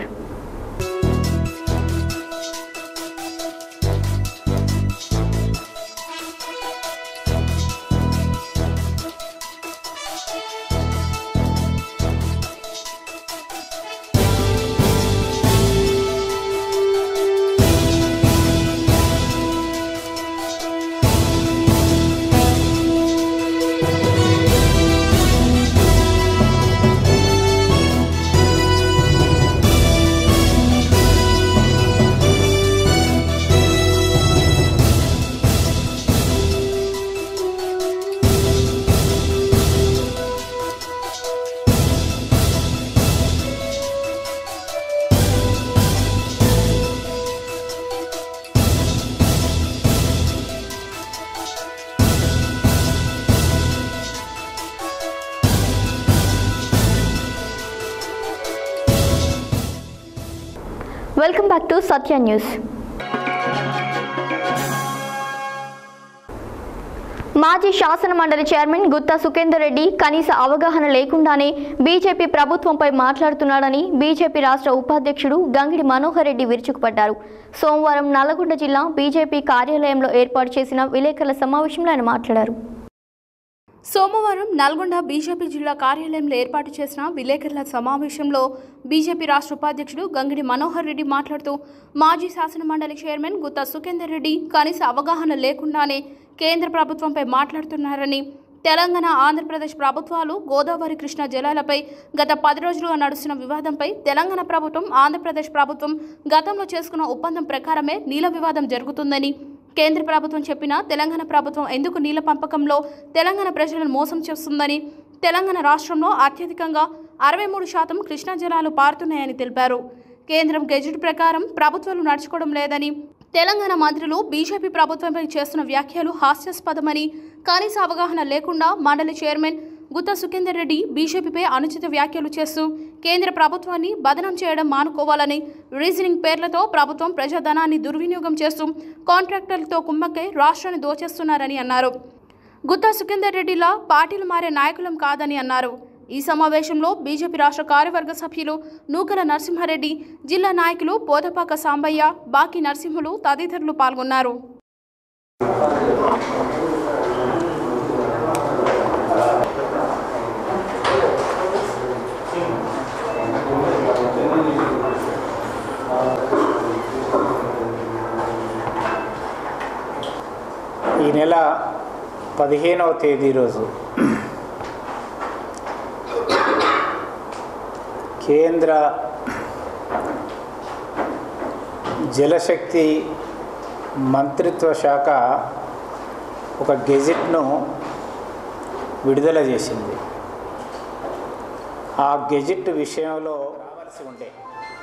welcome back to Satya news మాజీ శాసన మండలి చైర్మన్ గుత్తా సుఖేందర్ రెడ్డి కనీస అవగాహన లేకుండానే బీజేపీ ప్రభుత్వంపై మాట్లాడుతున్నాడని బీజేపీ రాష్ట్ర ఉపాధ్యక్షుడు గంగిడి మనోహర్ రెడ్డి విరుచుకుపడ్డారు సోమవారం నల్లగొండ జిల్లా బీజేపీ కార్యాలయంలో ఏర్పాటు చేసిన విలేకరుల సమావేశంలో ఆయన మాట్లాడారు సోమవారం నల్గొండ బీజేపీ జిల్లా కార్యాలయంలో ఏర్పాటు చేసిన విలేకరుల సమావేశంలో బీజేపీ రాష్ట్ర ఉపాధ్యక్షుడు గంగిడి మనోహర్ రెడ్డి మాట్లాడుతూ మాజీ శాసన మండలి చైర్మన్ గుత్తా సుఖేందర్ రెడ్డి కనీస అవగాహన లేకుండానే కేంద్ర ప్రభుత్వంపై మాట్లాడుతున్నారని తెలంగాణ ఆంధ్రప్రదేశ్ ప్రభుత్వాలు గోదావరి కృష్ణా జలాలపై గత పది రోజులుగా నడుస్తున్న వివాదంపై తెలంగాణ ప్రభుత్వం ఆంధ్రప్రదేశ్ ప్రభుత్వం గతంలో చేసుకున్న ఒప్పందం ప్రకారమే నీల వివాదం జరుగుతుందని కేంద్ర ప్రభుత్వం చెప్పినా తెలంగాణ ప్రభుత్వం ఎందుకు నీళ్ల పంపకంలో తెలంగాణ ప్రజలను మోసం చేస్తుందని తెలంగాణ రాష్ట్రంలో అత్యధికంగా అరవై మూడు శాతం కృష్ణా జలాలు పారుతున్నాయని తెలిపారు కేంద్రం గెజెట్ ప్రకారం ప్రభుత్వాలు నడుచుకోవడం లేదని తెలంగాణ మంత్రులు బీజేపీ ప్రభుత్వంపై చేస్తున్న వ్యాఖ్యలు హాస్యాస్పదమని కనీస అవగాహన లేకుండా మండలి చైర్మన్ గుత్తా సుఖేందర్ రెడ్డి బీజేపీపై అనుచిత వ్యాఖ్యలు చేస్తూ కేంద్ర ప్రభుత్వాన్ని బదనం చేయడం మానుకోవాలని రీజనింగ్ పేర్లతో ప్రభుత్వం ప్రజాధనాన్ని దుర్వినియోగం చేస్తూ కాంట్రాక్టర్లతో కుమ్మక్కై రాష్ట్రాన్ని దోచేస్తున్నారని అన్నారు గుత్తా సుఖేందర్ రెడ్డిలా పార్టీలు మారే నాయకులం కాదని అన్నారు ఈ సమావేశంలో బీజేపీ రాష్ట్ర కార్యవర్గ సభ్యులు నూకల నరసింహారెడ్డి జిల్లా నాయకులు పోతపాక సాంబయ్య బాకి నరసింహులు తదితరులు పాల్గొన్నారు ఈ నెల పదిహేనవ తేదీ రోజు కేంద్ర జలశక్తి మంత్రిత్వ శాఖ ఒక గెజిట్ను విడుదల చేసింది ఆ గెజిట్ విషయంలో రావాల్సి ఉండే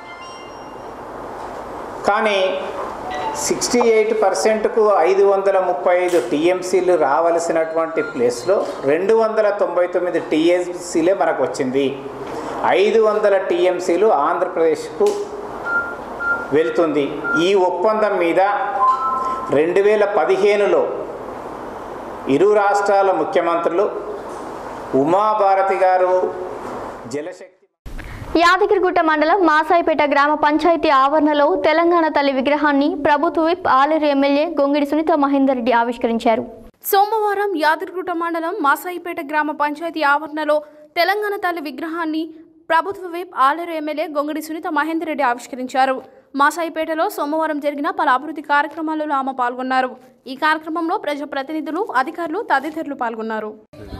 కానీ సిక్స్టీ ఎయిట్ పర్సెంట్కు ఐదు వందల ముప్పై ఐదు టీఎంసీలు రావలసినటువంటి ప్లేస్లో రెండు వందల తొంభై తొమ్మిది టీఎంసీలే మనకు వచ్చింది ఐదు వందల టీఎంసీలు ఆంధ్రప్రదేశ్కు వెళ్తుంది ఈ ఒప్పందం మీద రెండు వేల పదిహేనులో ఇరు రాష్ట్రాల ముఖ్యమంత్రులు ఉమాభారతి గారు జలశక్తి యాదగిరిగుట్ట మండలం మాసాయిపేట గ్రామ పంచాయతీ ఆవరణలో తెలంగాణ తల్లి విగ్రహాన్ని ప్రభుత్వ విప్ ఆలేరు ఎమ్మెల్యే గొంగిడి సునీత మహేందర్ రెడ్డి ఆవిష్కరించారు సోమవారం యాదగిరిగుట్ట మండలం మాసాయిపేట గ్రామ పంచాయతీ ఆవరణలో తెలంగాణ తల్లి విగ్రహాన్ని ప్రభుత్వ విప్ ఆలేరు ఎమ్మెల్యే గొంగడి సునీత మహేందర్ రెడ్డి ఆవిష్కరించారు మాసాయిపేటలో సోమవారం జరిగిన పలు అభివృద్ధి కార్యక్రమాలలో ఆమె పాల్గొన్నారు ఈ కార్యక్రమంలో ప్రజాప్రతినిధులు అధికారులు తదితరులు పాల్గొన్నారు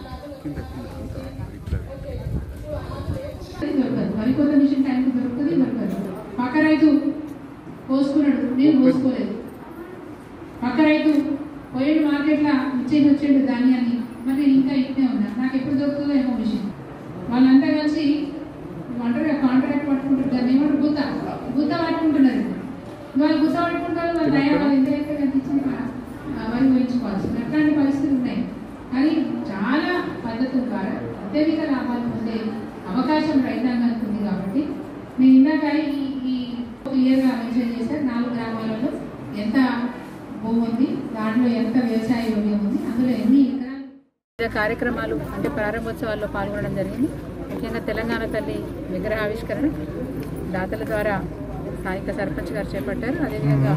మరికొంత మిషన్ టైంకి దొరుకుతుంది దొరకదు పక్క రైతు కోసుకున్నాడు నేను కోసుకోలేదు పక్క రైతు పోయేడు మార్కెట్లో ఇచ్చేది వచ్చేడు ధాన్యాన్ని మరి నేను ఇంకా ఇట్నే ఉన్నా నాకు ఎప్పుడు దొరుకుతుందో ఏమో మిషన్ వాళ్ళంతా కలిసి అంటారు కాంట్రాక్ట్ పట్టుకుంటారు దాన్ని ఏమంటారు గుత్త గుత్త పట్టుకుంటున్నారు వాళ్ళు గుత్త పట్టుకుంటారు వాళ్ళ దయ వాళ్ళు ఎంత అయితే కనిపించింది వరి ఊహించుకోవాల్సింది అట్లాంటి పరిస్థితులు ఉన్నాయి కానీ చాలా పద్ధతుల ద్వారా అత్యధిక లాభాలు పొందే అవకాశం రైతాంగానికి ఉంది కాబట్టి నేను ఇందాక ఈ ఈ క్లియర్గా మెన్షన్ చేశారు నాలుగు గ్రామాలలో ఎంత భూమి ఉంది దాంట్లో ఎంత వ్యవసాయ యోగ్యం ఉంది అందులో ఎన్ని ఎకరాలు కార్యక్రమాలు అంటే ప్రారంభోత్సవాల్లో పాల్గొనడం జరిగింది ముఖ్యంగా తెలంగాణ తల్లి విగ్రహ ఆవిష్కరణ దాతల ద్వారా స్థానిక సర్పంచ్ గారు చేపట్టారు అదేవిధంగా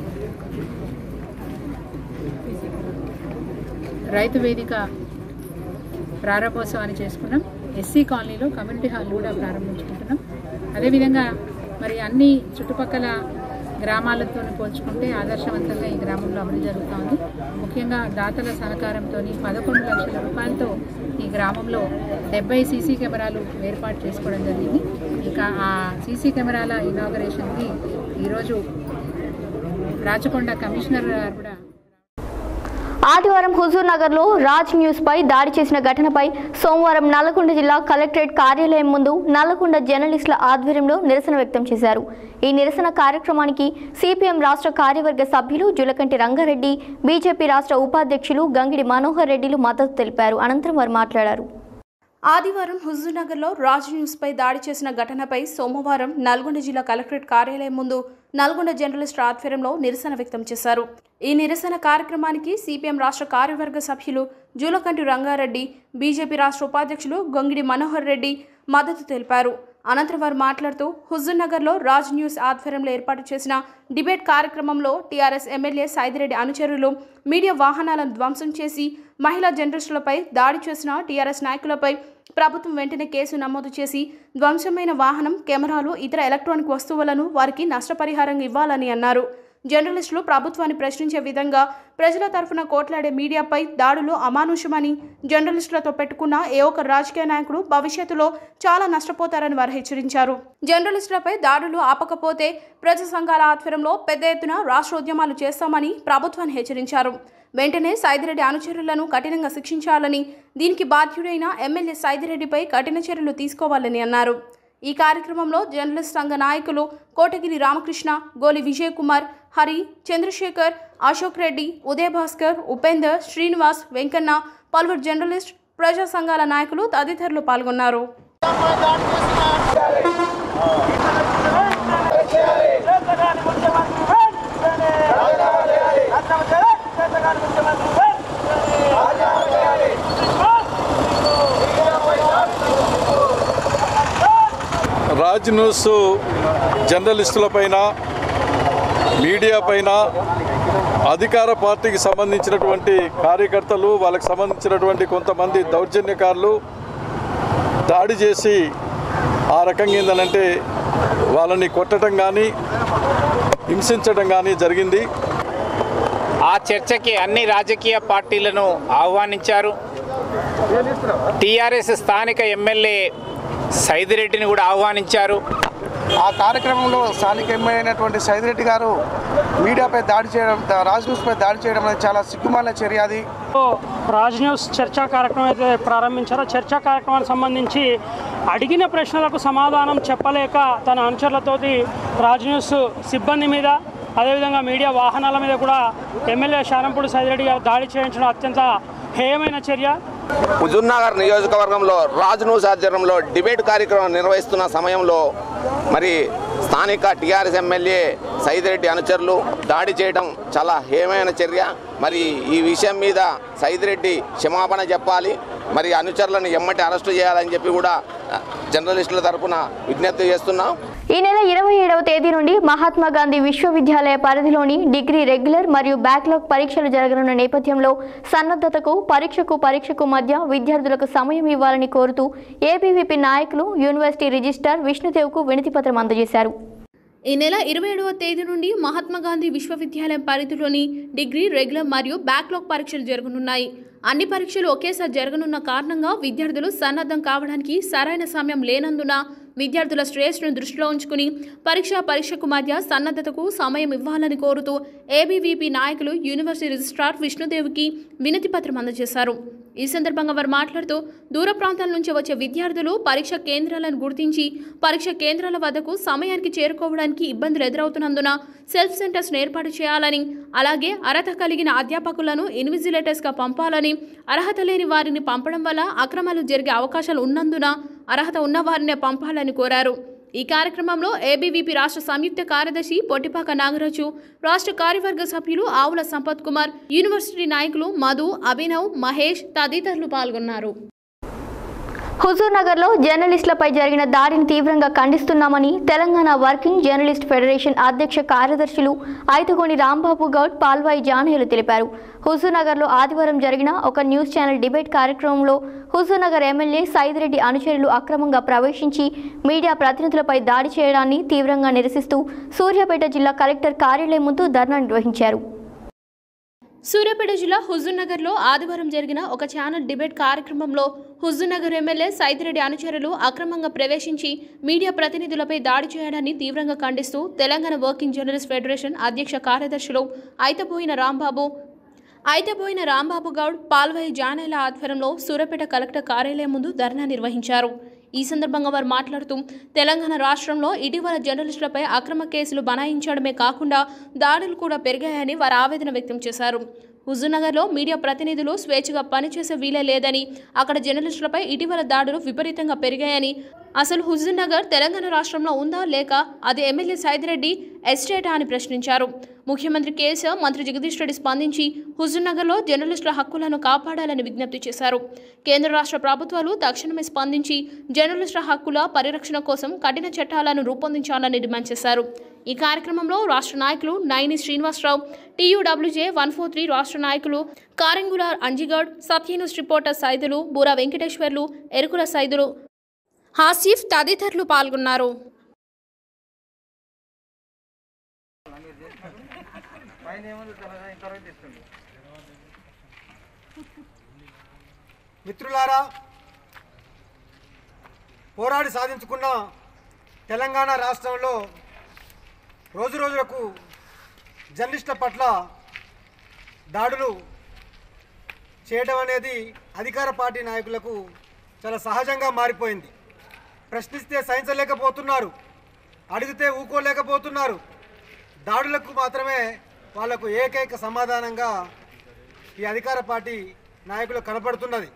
రైతు వేదిక ప్రారంభోత్సవాన్ని చేసుకున్నాం ఎస్సీ కాలనీలో కమ్యూనిటీ హాల్ కూడా ప్రారంభించుకుంటున్నాం అదేవిధంగా మరి అన్ని చుట్టుపక్కల గ్రామాలతో పోల్చుకుంటే ఆదర్శవంతంగా ఈ గ్రామంలో అమలు జరుగుతూ ఉంది ముఖ్యంగా దాతల సహకారంతో పదకొండు లక్షల రూపాయలతో ఈ గ్రామంలో డెబ్బై సీసీ కెమెరాలు ఏర్పాటు చేసుకోవడం జరిగింది ఇక ఆ సీసీ కెమెరాల ఇనాగరేషన్కి ఈరోజు రాచకొండ కమిషనర్ గారు కూడా ఆదివారం హుజూర్ నగర్ లో రాజ్ న్యూస్ పై దాడి చేసిన ఘటనపై సోమవారం నల్లగొండ జిల్లా కలెక్టరేట్ కార్యాలయం ముందు నల్లగొండ జర్నలిస్టుల ఆధ్వర్యంలో నిరసన వ్యక్తం చేశారు ఈ నిరసన కార్యక్రమానికి సిపిఎం రాష్ట్ర కార్యవర్గ సభ్యులు జులకంటి రంగారెడ్డి బీజేపీ రాష్ట్ర ఉపాధ్యక్షులు గంగిడి మనోహర్ రెడ్డిలు మద్దతు తెలిపారు అనంతరం వారు మాట్లాడారు ఆదివారం హుజూర్నగర్లో రాజ్ న్యూస్పై దాడి చేసిన ఘటనపై సోమవారం నల్గొండ జిల్లా కలెక్టరేట్ కార్యాలయం ముందు నల్గొండ జర్నలిస్టు ఆధ్వర్యంలో నిరసన వ్యక్తం చేశారు ఈ నిరసన కార్యక్రమానికి సిపిఎం రాష్ట్ర కార్యవర్గ సభ్యులు జూలకంటి రంగారెడ్డి బీజేపీ రాష్ట్ర ఉపాధ్యక్షులు గొంగిడి మనోహర్ రెడ్డి మద్దతు తెలిపారు అనంతరం వారు మాట్లాడుతూ హుజూర్నగర్లో రాజ్ న్యూస్ ఆధ్వర్యంలో ఏర్పాటు చేసిన డిబేట్ కార్యక్రమంలో టీఆర్ఎస్ ఎమ్మెల్యే సైదిరెడ్డి అనుచరులు మీడియా వాహనాలను ధ్వంసం చేసి మహిళా జర్నలిస్టులపై దాడి చేసిన టీఆర్ఎస్ నాయకులపై ప్రభుత్వం వెంటనే కేసు నమోదు చేసి ధ్వంసమైన వాహనం కెమెరాలు ఇతర ఎలక్ట్రానిక్ వస్తువులను వారికి నష్టపరిహారంగా ఇవ్వాలని అన్నారు జర్నలిస్టులు ప్రభుత్వాన్ని ప్రశ్నించే విధంగా ప్రజల తరఫున కోట్లాడే మీడియాపై దాడులు అమానుషమని జర్నలిస్టులతో పెట్టుకున్న ఏ ఒక్క రాజకీయ నాయకుడు భవిష్యత్తులో చాలా నష్టపోతారని వారు హెచ్చరించారు జర్నలిస్టులపై దాడులు ఆపకపోతే ప్రజా సంఘాల ఆధ్వర్యంలో పెద్ద ఎత్తున రాష్ట్ర ఉద్యమాలు చేస్తామని ప్రభుత్వాన్ని హెచ్చరించారు వెంటనే సైదిరెడ్డి అనుచరులను కఠినంగా శిక్షించాలని దీనికి బాధ్యుడైన ఎమ్మెల్యే సైదిరెడ్డిపై కఠిన చర్యలు తీసుకోవాలని అన్నారు ఈ కార్యక్రమంలో జర్నలిస్ట్ సంఘ నాయకులు కోటగిరి రామకృష్ణ గోలి విజయ్ కుమార్ హరి చంద్రశేఖర్ అశోక్ రెడ్డి ఉదయ్ భాస్కర్ ఉపేందర్ శ్రీనివాస్ వెంకన్న పలువురు జర్నలిస్ట్ ప్రజా సంఘాల నాయకులు తదితరులు పాల్గొన్నారు రాజ్ న్యూస్ జర్నలిస్టులపైన మీడియా పైన అధికార పార్టీకి సంబంధించినటువంటి కార్యకర్తలు వాళ్ళకి సంబంధించినటువంటి కొంతమంది దౌర్జన్యకారులు దాడి చేసి ఆ రకంగా ఏంటంటే వాళ్ళని కొట్టడం కానీ హింసించడం కానీ జరిగింది ఆ చర్చకి అన్ని రాజకీయ పార్టీలను ఆహ్వానించారు టీఆర్ఎస్ స్థానిక ఎమ్మెల్యే సైదిరెడ్డిని కూడా ఆహ్వానించారు ఆ కార్యక్రమంలో స్థానిక ఎమ్మెల్యే అయినటువంటి సైదిరెడ్డి గారు మీడియాపై దాడి చేయడం రాజ్ న్యూస్పై దాడి చేయడం అనేది చాలా సిగ్గుమాలిన చర్య అది రాజ్ న్యూస్ చర్చా కార్యక్రమం అయితే ప్రారంభించారో చర్చా కార్యక్రమానికి సంబంధించి అడిగిన ప్రశ్నలకు సమాధానం చెప్పలేక తన అనుచరులతోటి రాజ్ న్యూస్ సిబ్బంది మీద అదేవిధంగా మీడియా వాహనాల మీద కూడా ఎమ్మెల్యే శానంపూడి సైదిరెడ్డి గారు దాడి చేయించడం అత్యంత హేయమైన చర్య హుజూర్నగర్ నియోజకవర్గంలో రాజ్ న్యూస్ ఆధ్వర్యంలో డిబేట్ కార్యక్రమం నిర్వహిస్తున్న సమయంలో మరి స్థానిక టీఆర్ఎస్ ఎమ్మెల్యే సైదిరెడ్డి అనుచరులు దాడి చేయడం చాలా హేమైన చర్య మరి ఈ విషయం మీద సైదిరెడ్డి క్షమాపణ చెప్పాలి మరి అనుచరులను ఎమ్మటి అరెస్టు చేయాలని చెప్పి కూడా జర్నలిస్టుల తరపున విజ్ఞప్తి చేస్తున్నాం ఈ నెల ఇరవై ఏడవ తేదీ నుండి మహాత్మా గాంధీ విశ్వవిద్యాలయ పరిధిలోని డిగ్రీ రెగ్యులర్ మరియు బ్యాక్లాగ్ పరీక్షలు జరగనున్న నేపథ్యంలో సన్నద్ధతకు పరీక్షకు పరీక్షకు మధ్య విద్యార్థులకు సమయం ఇవ్వాలని కోరుతూ ఏబీవీపీ నాయకులు యూనివర్సిటీ రిజిస్ట్రార్ విష్ణుదేవ్కు వినతిపత్రం అందజేశారు ఈ నెల ఇరవై ఏడవ తేదీ నుండి మహాత్మా గాంధీ విశ్వవిద్యాలయం పరిధిలోని డిగ్రీ రెగ్యులర్ మరియు బ్యాక్లాగ్ పరీక్షలు జరగనున్నాయి అన్ని పరీక్షలు ఒకేసారి జరగనున్న కారణంగా విద్యార్థులు సన్నద్ధం కావడానికి సరైన సమయం లేనందున విద్యార్థుల శ్రేయస్సును దృష్టిలో ఉంచుకుని పరీక్ష పరీక్షకు మధ్య సన్నద్ధతకు సమయం ఇవ్వాలని కోరుతూ ఏబీవీపీ నాయకులు యూనివర్సిటీ రిజిస్ట్రార్ విష్ణుదేవ్కి వినతి పత్రం అందజేశారు ఈ సందర్భంగా వారు మాట్లాడుతూ దూర ప్రాంతాల నుంచి వచ్చే విద్యార్థులు పరీక్ష కేంద్రాలను గుర్తించి పరీక్ష కేంద్రాల వద్దకు సమయానికి చేరుకోవడానికి ఇబ్బందులు ఎదురవుతున్నందున సెల్ఫ్ సెంటర్స్ను ఏర్పాటు చేయాలని అలాగే అర్హత కలిగిన అధ్యాపకులను ఇన్విజిలేటర్స్గా పంపాలని అర్హత లేని వారిని పంపడం వల్ల అక్రమాలు జరిగే అవకాశాలు ఉన్నందున అర్హత ఉన్న వారినే పంపాలని కోరారు ఈ కార్యక్రమంలో ఏబీవీపీ రాష్ట్ర సంయుక్త కార్యదర్శి పొట్టిపాక నాగరాజు రాష్ట్ర కార్యవర్గ సభ్యులు ఆవుల సంపత్ కుమార్ యూనివర్సిటీ నాయకులు మధు అభినవ్ మహేష్ తదితరులు పాల్గొన్నారు హుజూర్ నగర్లో జర్నలిస్టులపై జరిగిన దాడిని తీవ్రంగా ఖండిస్తున్నామని తెలంగాణ వర్కింగ్ జర్నలిస్ట్ ఫెడరేషన్ అధ్యక్ష కార్యదర్శులు ఐతగోని రాంబాబు గౌడ్ పాల్వాయి జానయ్యలు తెలిపారు హుజూర్ నగర్లో ఆదివారం జరిగిన ఒక న్యూస్ ఛానల్ డిబేట్ కార్యక్రమంలో హుజూర్ నగర్ ఎమ్మెల్యే సైదిరెడ్డి అనుచరులు అక్రమంగా ప్రవేశించి మీడియా ప్రతినిధులపై దాడి చేయడాన్ని తీవ్రంగా నిరసిస్తూ సూర్యాపేట జిల్లా కలెక్టర్ కార్యాలయం ముందు ధర్నా నిర్వహించారు సూర్యాపేట జిల్లా హుజూర్నగర్లో ఆదివారం జరిగిన ఒక ఛానల్ డిబేట్ కార్యక్రమంలో హుజూర్నగర్ ఎమ్మెల్యే సైదిరెడ్డి అనుచరులు అక్రమంగా ప్రవేశించి మీడియా ప్రతినిధులపై దాడి చేయడాన్ని తీవ్రంగా ఖండిస్తూ తెలంగాణ వర్కింగ్ జర్నలిస్ట్ ఫెడరేషన్ అధ్యక్ష కార్యదర్శులు ఐతబోయిన రాంబాబు ఐతబోయిన రాంబాబు గౌడ్ పాల్వాయి జానేల ఆధ్వర్యంలో సూర్యాపేట కలెక్టర్ కార్యాలయం ముందు ధర్నా నిర్వహించారు ఈ సందర్భంగా వారు మాట్లాడుతూ తెలంగాణ రాష్ట్రంలో ఇటీవల జర్నలిస్టులపై అక్రమ కేసులు బనాయించడమే కాకుండా దాడులు కూడా పెరిగాయని వారు ఆవేదన వ్యక్తం చేశారు హుజూర్నగర్లో మీడియా ప్రతినిధులు స్వేచ్ఛగా పనిచేసే వీలే లేదని అక్కడ జర్నలిస్టులపై ఇటీవల దాడులు విపరీతంగా పెరిగాయని అసలు హుజూర్నగర్ తెలంగాణ రాష్ట్రంలో ఉందా లేక అది ఎమ్మెల్యే సైదిరెడ్డి ఎస్టేటా అని ప్రశ్నించారు ముఖ్యమంత్రి కేసీఆర్ మంత్రి జగదీష్ రెడ్డి స్పందించి హుజూర్నగర్లో జర్నలిస్టుల హక్కులను కాపాడాలని విజ్ఞప్తి చేశారు కేంద్ర రాష్ట్ర ప్రభుత్వాలు తక్షణమే స్పందించి జర్నలిస్టుల హక్కుల పరిరక్షణ కోసం కఠిన చట్టాలను రూపొందించాలని డిమాండ్ చేశారు ఈ కార్యక్రమంలో రాష్ట్ర నాయకులు Naini Srinivasarao TUWJ one four three రాష్ట్ర నాయకులు కారింగులార్ అంజిగౌడ్ సత్యన్యూస్ రిపోర్టర్ సైదులు బూరా వెంకటేశ్వర్లు ఎరుకుల సైదులు హాసిఫ్ తదితరులు పాల్గొన్నారు మిత్రులారా పోరాడి సాధించుకున్న తెలంగాణ రాష్ట్రంలో రోజు రోజులకు జర్నలిస్టుల పట్ల దాడులు చేయడం అనేది అధికార పార్టీ నాయకులకు చాలా సహజంగా మారిపోయింది ప్రశ్నిస్తే సహించలేకపోతున్నారు అడిగితే ఊకోలేకపోతున్నారు దాడులకు మాత్రమే వాళ్లకు ఏకైక సమాధానంగా ఈ అధికార పార్టీ నాయకులు కనపడుతున్నది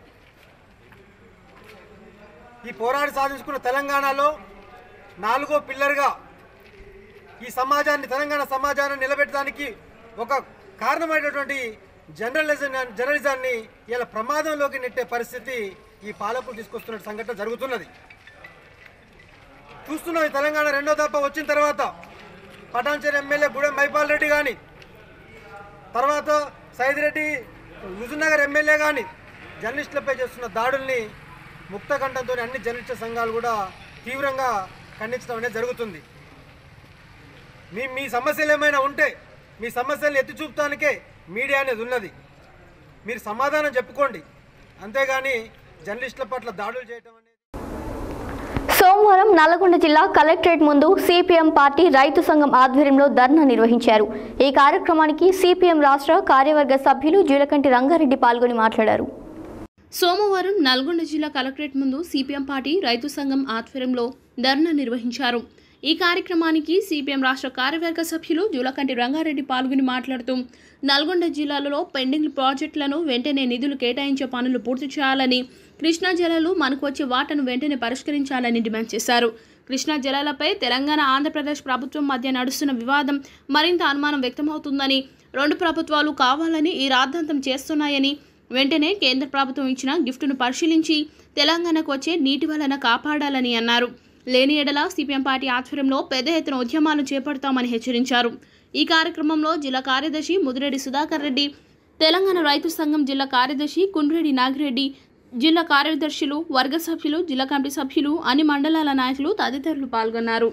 ఈ పోరాడి సాధించుకున్న తెలంగాణలో నాలుగో పిల్లర్గా ఈ సమాజాన్ని తెలంగాణ సమాజాన్ని నిలబెట్టడానికి ఒక కారణమైనటువంటి జర్నలిజం జర్నలిజాన్ని ఇలా ప్రమాదంలోకి నెట్టే పరిస్థితి ఈ పాలకులు తీసుకొస్తున్న సంఘటన జరుగుతున్నది చూస్తున్నాం ఈ తెలంగాణ రెండో దఫా వచ్చిన తర్వాత పటాన్చేరి ఎమ్మెల్యే గూడెం మైపాల్ రెడ్డి కానీ తర్వాత సైదిరెడ్డి హుజూర్నగర్ ఎమ్మెల్యే కానీ జర్నలిస్టులపై చేస్తున్న దాడుల్ని ముక్తకంఠంతో అన్ని జర్నలిస్టు సంఘాలు కూడా తీవ్రంగా ఖండించడం అనేది జరుగుతుంది మీ మీ సమస్యలు ఏమైనా ఉంటే మీ సమస్యలను ఎత్తి చూపటానికే మీడియా అనేది ఉన్నది మీరు సమాధానం చెప్పుకోండి అంతేగాని జర్నలిస్టుల పట్ల దాడులు చేయటం అనేది సోమవారం నల్లగొండ జిల్లా కలెక్టరేట్ ముందు సిపిఎం పార్టీ రైతు సంఘం ఆధ్వర్యంలో ధర్నా నిర్వహించారు ఈ కార్యక్రమానికి సిపిఎం రాష్ట్ర కార్యవర్గ సభ్యులు జూలకంటి రంగారెడ్డి పాల్గొని మాట్లాడారు సోమవారం నల్గొండ జిల్లా కలెక్టరేట్ ముందు సిపిఎం పార్టీ రైతు సంఘం ఆధ్వర్యంలో ధర్నా నిర్వహించారు ఈ కార్యక్రమానికి సిపిఎం రాష్ట్ర కార్యవర్గ సభ్యులు జూలకంటి రంగారెడ్డి పాల్గొని మాట్లాడుతూ నల్గొండ జిల్లాలో పెండింగ్ ప్రాజెక్టులను వెంటనే నిధులు కేటాయించే పనులు పూర్తి చేయాలని కృష్ణా జలాలు మనకు వచ్చే వాటను వెంటనే పరిష్కరించాలని డిమాండ్ చేశారు కృష్ణా జలాలపై తెలంగాణ ఆంధ్రప్రదేశ్ ప్రభుత్వం మధ్య నడుస్తున్న వివాదం మరింత అనుమానం వ్యక్తమవుతుందని రెండు ప్రభుత్వాలు కావాలని ఈ రాద్ధాంతం చేస్తున్నాయని వెంటనే కేంద్ర ప్రభుత్వం ఇచ్చిన గిఫ్టును పరిశీలించి తెలంగాణకు వచ్చే నీటి వలన కాపాడాలని అన్నారు లేని ఎడల సిపిఎం పార్టీ ఆధ్వర్యంలో పెద్ద ఎత్తున ఉద్యమాలు చేపడతామని హెచ్చరించారు ఈ కార్యక్రమంలో జిల్లా కార్యదర్శి ముదిరెడ్డి సుధాకర్ రెడ్డి తెలంగాణ రైతు సంఘం జిల్లా కార్యదర్శి కుండ్రెడ్డి నాగిరెడ్డి జిల్లా కార్యదర్శులు వర్గ సభ్యులు జిల్లా కమిటీ సభ్యులు అన్ని మండలాల నాయకులు తదితరులు పాల్గొన్నారు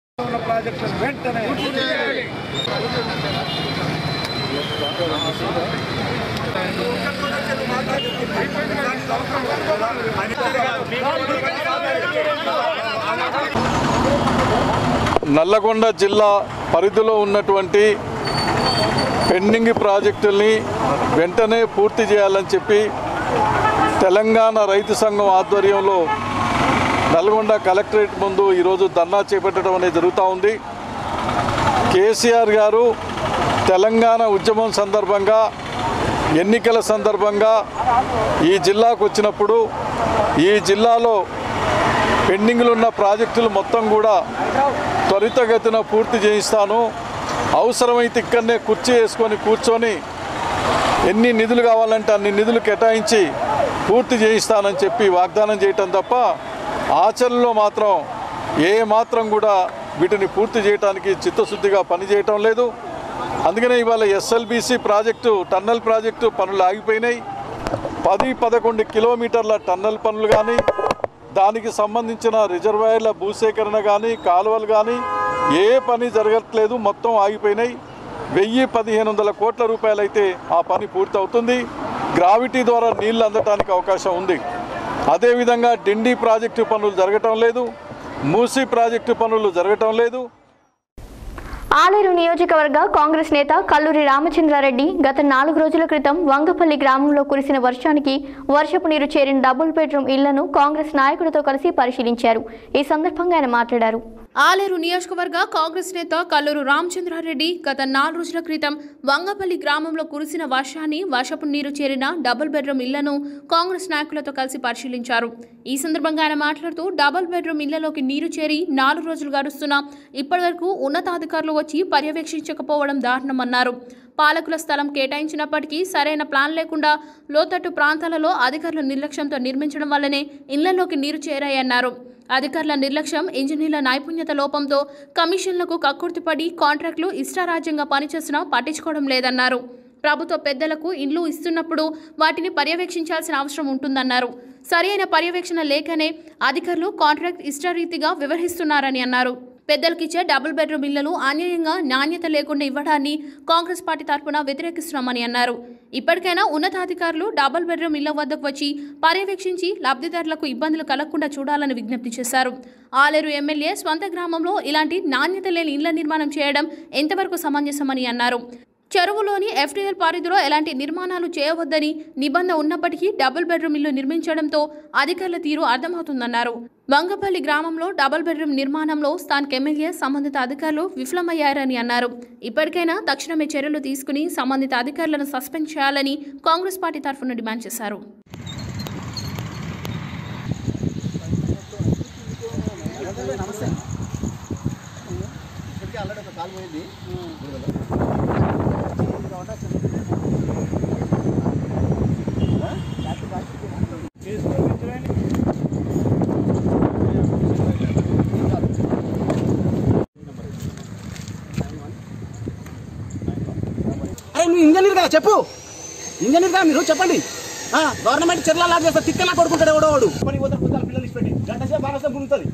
నల్లగొండ జిల్లా పరిధిలో ఉన్నటువంటి పెండింగ్ ప్రాజెక్టుల్ని వెంటనే పూర్తి చేయాలని చెప్పి తెలంగాణ రైతు సంఘం ఆధ్వర్యంలో నల్గొండ కలెక్టరేట్ ముందు ఈరోజు ధర్నా చేపట్టడం అనేది జరుగుతూ ఉంది కేసీఆర్ గారు తెలంగాణ ఉద్యమం సందర్భంగా ఎన్నికల సందర్భంగా ఈ జిల్లాకు వచ్చినప్పుడు ఈ జిల్లాలో పెండింగ్లో ఉన్న ప్రాజెక్టులు మొత్తం కూడా త్వరితగతిన పూర్తి చేయిస్తాను అవసరమైతే ఇక్కడనే కుర్చీ వేసుకొని కూర్చొని ఎన్ని నిధులు కావాలంటే అన్ని నిధులు కేటాయించి పూర్తి చేయిస్తానని చెప్పి వాగ్దానం చేయటం తప్ప ఆచరణలో మాత్రం ఏ మాత్రం కూడా వీటిని పూర్తి చేయడానికి చిత్తశుద్ధిగా పనిచేయటం లేదు అందుకనే ఇవాళ ఎస్ఎల్బిసి ప్రాజెక్టు టన్నల్ ప్రాజెక్టు పనులు ఆగిపోయినాయి పది పదకొండు కిలోమీటర్ల టన్నల్ పనులు కానీ దానికి సంబంధించిన రిజర్వాయర్ల భూసేకరణ కానీ కాలువలు కానీ ఏ పని జరగట్లేదు మొత్తం ఆగిపోయినాయి వెయ్యి పదిహేను వందల కోట్ల రూపాయలైతే ఆ పని పూర్తవుతుంది గ్రావిటీ ద్వారా నీళ్లు అందటానికి అవకాశం ఉంది అదేవిధంగా డిండి ప్రాజెక్టు పనులు జరగటం లేదు మూసీ ప్రాజెక్టు పనులు జరగటం లేదు ఆలేరు నియోజకవర్గ కాంగ్రెస్ నేత కల్లూరి రామచంద్రారెడ్డి గత నాలుగు రోజుల క్రితం వంగపల్లి గ్రామంలో కురిసిన వర్షానికి వర్షపు నీరు చేరిన డబుల్ బెడ్రూమ్ ఇళ్లను కాంగ్రెస్ నాయకులతో కలిసి పరిశీలించారు ఈ సందర్భంగా ఆయన మాట్లాడారు ఆలేరు నియోజకవర్గ కాంగ్రెస్ నేత కల్లూరు రామచంద్రారెడ్డి గత నాలుగు రోజుల క్రితం వంగపల్లి గ్రామంలో కురిసిన వర్షాన్ని వర్షపు నీరు చేరిన డబుల్ బెడ్రూమ్ ఇళ్లను కాంగ్రెస్ నాయకులతో కలిసి పరిశీలించారు ఈ సందర్భంగా ఆయన మాట్లాడుతూ డబుల్ బెడ్రూమ్ ఇళ్లలోకి నీరు చేరి నాలుగు రోజులు గడుస్తున్నా ఇప్పటివరకు ఉన్నతాధికారులు వచ్చి పర్యవేక్షించకపోవడం దారుణమన్నారు పాలకుల స్థలం కేటాయించినప్పటికీ సరైన ప్లాన్ లేకుండా లోతట్టు ప్రాంతాలలో అధికారుల నిర్లక్ష్యంతో నిర్మించడం వల్లనే ఇళ్లలోకి నీరు చేరాయన్నారు అధికారుల నిర్లక్ష్యం ఇంజనీర్ల నైపుణ్యత లోపంతో కమిషన్లకు కక్కుర్తిపడి కాంట్రాక్టులు ఇష్టారాజ్యంగా పనిచేసినా పట్టించుకోవడం లేదన్నారు ప్రభుత్వ పెద్దలకు ఇండ్లు ఇస్తున్నప్పుడు వాటిని పర్యవేక్షించాల్సిన అవసరం ఉంటుందన్నారు సరైన పర్యవేక్షణ లేకనే అధికారులు కాంట్రాక్ట్ ఇష్టరీతిగా వ్యవహరిస్తున్నారని అన్నారు పెద్దలకిచ్చే డబుల్ బెడ్రూమ్ ఇళ్లను అన్యాయంగా నాణ్యత లేకుండా ఇవ్వడాన్ని కాంగ్రెస్ పార్టీ తరఫున వ్యతిరేకిస్తున్నామని అన్నారు ఇప్పటికైనా ఉన్నతాధికారులు డబుల్ బెడ్రూమ్ ఇళ్ల వద్దకు వచ్చి పర్యవేక్షించి లబ్ధిదారులకు ఇబ్బందులు కలగకుండా చూడాలని విజ్ఞప్తి చేశారు ఆలేరు ఎమ్మెల్యే స్వంత గ్రామంలో ఇలాంటి నాణ్యత లేని ఇళ్ల నిర్మాణం చేయడం ఎంతవరకు సమంజసమని అన్నారు చెరువులోని ఎఫ్టీఎల్ పరిధిలో ఎలాంటి నిర్మాణాలు చేయవద్దని నిబంధన ఉన్నప్పటికీ డబుల్ బెడ్రూమ్ ఇల్లు నిర్మించడంతో అధికారుల తీరు అర్థమవుతుందన్నారు వంగపల్లి గ్రామంలో డబుల్ బెడ్రూమ్ నిర్మాణంలో స్థానిక ఎమ్మెల్యే సంబంధిత అధికారులు విఫలమయ్యారని అన్నారు ఇప్పటికైనా తక్షణమే చర్యలు తీసుకుని సంబంధిత అధికారులను సస్పెండ్ చేయాలని కాంగ్రెస్ పార్టీ తరఫున డిమాండ్ చేశారు అరే నువ్వు ఇంజనీర్ కదా చెప్పు ఇంజనీర్ కదా మీరు చెప్పండి ఆ, గవర్నమెంట్ చర్యలు అలా చేస్తా తిక్కలా కొడుకుంటాడు ఎవడో వాడు పని పోతే పొద్దున పిల్లలు ఇచ్చిపెట్టి గంట సేపు బాగా గుంటుంది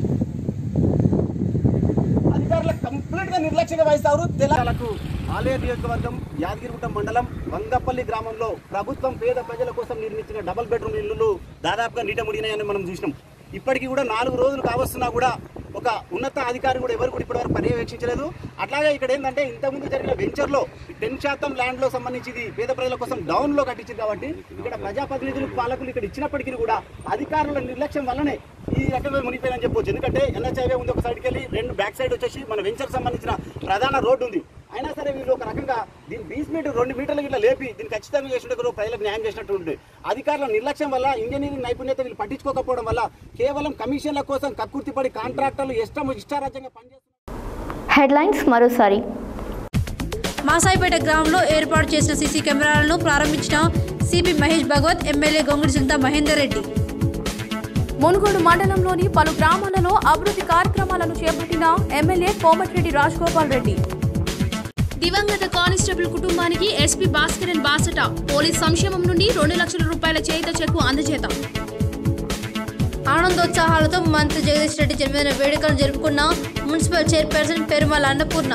అధికారులు కంప్లీట్ గా నిర్లక్ష్యంగా వహిస్తారు తెలంగాణకు ఆలేరు నియోజకవర్గం యాదగిరిగుట్ట మండలం వంగపల్లి గ్రామంలో ప్రభుత్వం పేద ప్రజల కోసం నిర్మించిన డబుల్ బెడ్రూమ్ ఇల్లులు దాదాపుగా నీట ముడినాయని మనం చూసినాం ఇప్పటికీ కూడా నాలుగు రోజులు కావస్తున్నా కూడా ఒక ఉన్నత అధికారి కూడా ఎవరు కూడా ఇప్పటివరకు పర్యవేక్షించలేదు అట్లాగే ఇక్కడ ఏంటంటే ఇంతకుముందు జరిగిన వెంచర్లో టెన్ శాతం ల్యాండ్ లో సంబంధించి ఇది పేద ప్రజల కోసం డౌన్ లో కట్టించింది కాబట్టి ఇక్కడ ప్రజాప్రతినిధులు పాలకులు ఇక్కడ ఇచ్చినప్పటికీ కూడా అధికారుల నిర్లక్ష్యం వల్లనే ఈ రకంగా మునిగిపోయిందని చెప్పొచ్చు ఎందుకంటే ఎన్హెచ్ఐవే ఉంది ఒక సైడ్కి వెళ్ళి రెండు బ్యాక్ సైడ్ వచ్చేసి మన వెంచర్ సంబంధించిన ప్రధాన రోడ్డు ఉంది అయినా సరే వీళ్ళు ఒక రకంగా దీని బీస్ మీటర్ రెండు మీటర్ల ఇట్లా లేపి దీన్ని ఖచ్చితంగా చేసినట్టు ప్రజలకు న్యాయం చేసినట్టు ఉంది అధికారుల నిర్లక్ష్యం వల్ల ఇంజనీరింగ్ నైపుణ్యత వీళ్ళు పట్టించుకోకపోవడం వల్ల కేవలం కమిషన్ల కోసం కక్కుర్తిపడి కాంట్రాక్టర్లు ఇష్టం ఇష్టారాజ్యంగా పనిచేస్తున్నారు హెడ్లైన్స్ మరోసారి మాసాయిపేట గ్రామంలో ఏర్పాటు చేసిన సీసీ కెమెరాలను ప్రారంభించిన సిపి మహేష్ భగవత్ ఎమ్మెల్యే గొంగుడి సుంత మహేందర్ రెడ్డి మునుగోడు మండలంలోని పలు గ్రామాలలో అభివృద్ధి కార్యక్రమాలను చేపట్టిన ఎమ్మెల్యే కోమటిరెడ్డి రాజగోపాల్ రెడ్డి దివంగత కానిస్టేబుల్ కుటుంబానికి ఎస్పీ భాస్కరన్ బాసట పోలీస్ సంక్షేమం నుండి రెండు లక్షల రూపాయల చేత చెక్కు అందజేత ఆనందోత్సాహాలతో మంత్రి జగదీష్ రెడ్డి జన్మదిన వేడుకలు జరుపుకున్న మున్సిపల్ చైర్పర్సన్ పెరుమల అన్నపూర్ణ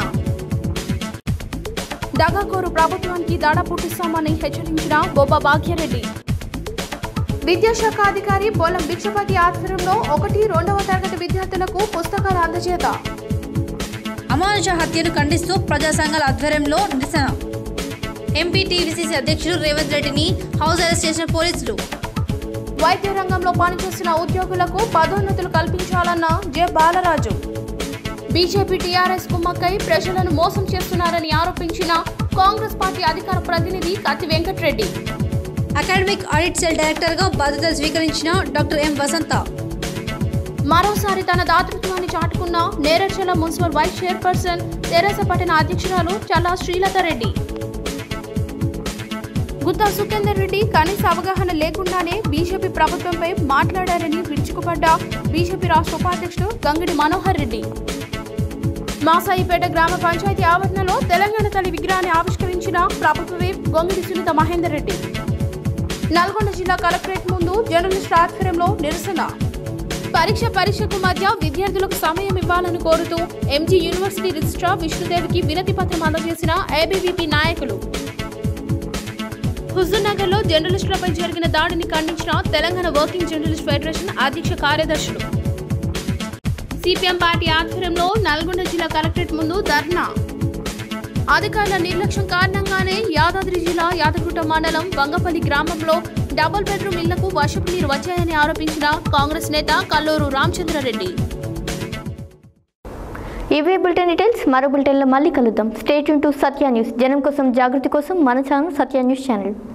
దగాకోరు ప్రభుత్వానికి దాడ పుట్టిస్తామని హెచ్చరించిన బొబ్బ భాగ్యరెడ్డి విద్యాశాఖ అధికారి బోలం భిక్షపతి ఆధ్వర్యంలో ఒకటి రెండవ తరగతి విద్యార్థులకు పుస్తకాల అందజేత అమానుష హత్యను ఖండిస్తూ ప్రజా సంఘాల ఆధ్వర్యంలో నిరసన ఎంపీ టీవీసీసీ అధ్యక్షుడు రేవంత్ రెడ్డిని హౌస్ అరెస్ట్ చేసిన పోలీసులు వైద్య రంగంలో పనిచేస్తున్న ఉద్యోగులకు పదోన్నతులు కల్పించాలన్న జె బాలరాజు బీజేపీ టీఆర్ఎస్ కుమ్మక్కై ప్రజలను మోసం చేస్తున్నారని ఆరోపించిన కాంగ్రెస్ పార్టీ అధికార ప్రతినిధి కత్తి వెంకటరెడ్డి అకాడమిక్ ఆడిట్ సెల్ డైరెక్టర్గా బాధ్యతలు స్వీకరించిన డాక్టర్ ఎం వసంత మరోసారి తన దాతృత్వాన్ని చాటుకున్న Neredcherla municipal vice chairperson Terasa పట్టణ అధ్యక్షురాలు చల్లా శ్రీలత రెడ్డి గుత్తా సుఖేందర్ రెడ్డి కనీస అవగాహన లేకుండానే బీజేపీ ప్రభుత్వంపై మాట్లాడారని విరుచుకుపడ్డ బీజేపీ రాష్ట్ర ఉపాధ్యక్షుడు గంగిడి మనోహర్ రెడ్డి మాసాయిపేట గ్రామ పంచాయతీ ఆవరణలో తెలంగాణ తల్లి విగ్రహాన్ని ఆవిష్కరించిన ప్రభుత్వ విప్ గొంగిడి సునీత మహేందర్ రెడ్డి నల్గొండ జిల్లా కలెక్టరేట్ ముందు జర్నలిస్ట్ ఆధ్వర్యంలో నిరసన పరీక్ష పరీక్షకు మధ్య విద్యార్థులకు సమయం ఇవ్వాలని కోరుతూ ఎంజీ యూనివర్సిటీ రిజిస్ట్రార్ విష్ణుదేవికి వినతి పత్రం అందజేసిన ఏబీవీపీ నాయకులు హుజూర్నగర్ లో జర్నలిస్టులపై జరిగిన దాడిని ఖండించిన తెలంగాణ వర్కింగ్ జర్నలిస్ట్ ఫెడరేషన్ అధ్యక్ష కార్యదర్శులు సిపిఎం పార్టీ ఆధ్వర్యంలో నల్గొండ జిల్లా కలెక్టరేట్ ముందు ధర్నా అధికారుల నిర్లక్ష్యం కారణంగానే యాదాద్రి జిల్లా యాదగుట్ట మండలం వంగపల్లి గ్రామంలో డబుల్ బెడ్రూమ్ ఇళ్లకు వర్షపు నీరు వచ్చాయని ఆరోపించిన కాంగ్రెస్ నేత కల్లూరు రామచంద్రారెడ్డి ఇవే బులెటిన్ డీటెయిల్స్ మరో బులెటిన్లో మళ్ళీ కలుద్దాం స్టేట్ టు సత్య న్యూస్ జనం కోసం జాగృతి కోసం మన ఛానల్ సత్య న్యూస్ ఛానల్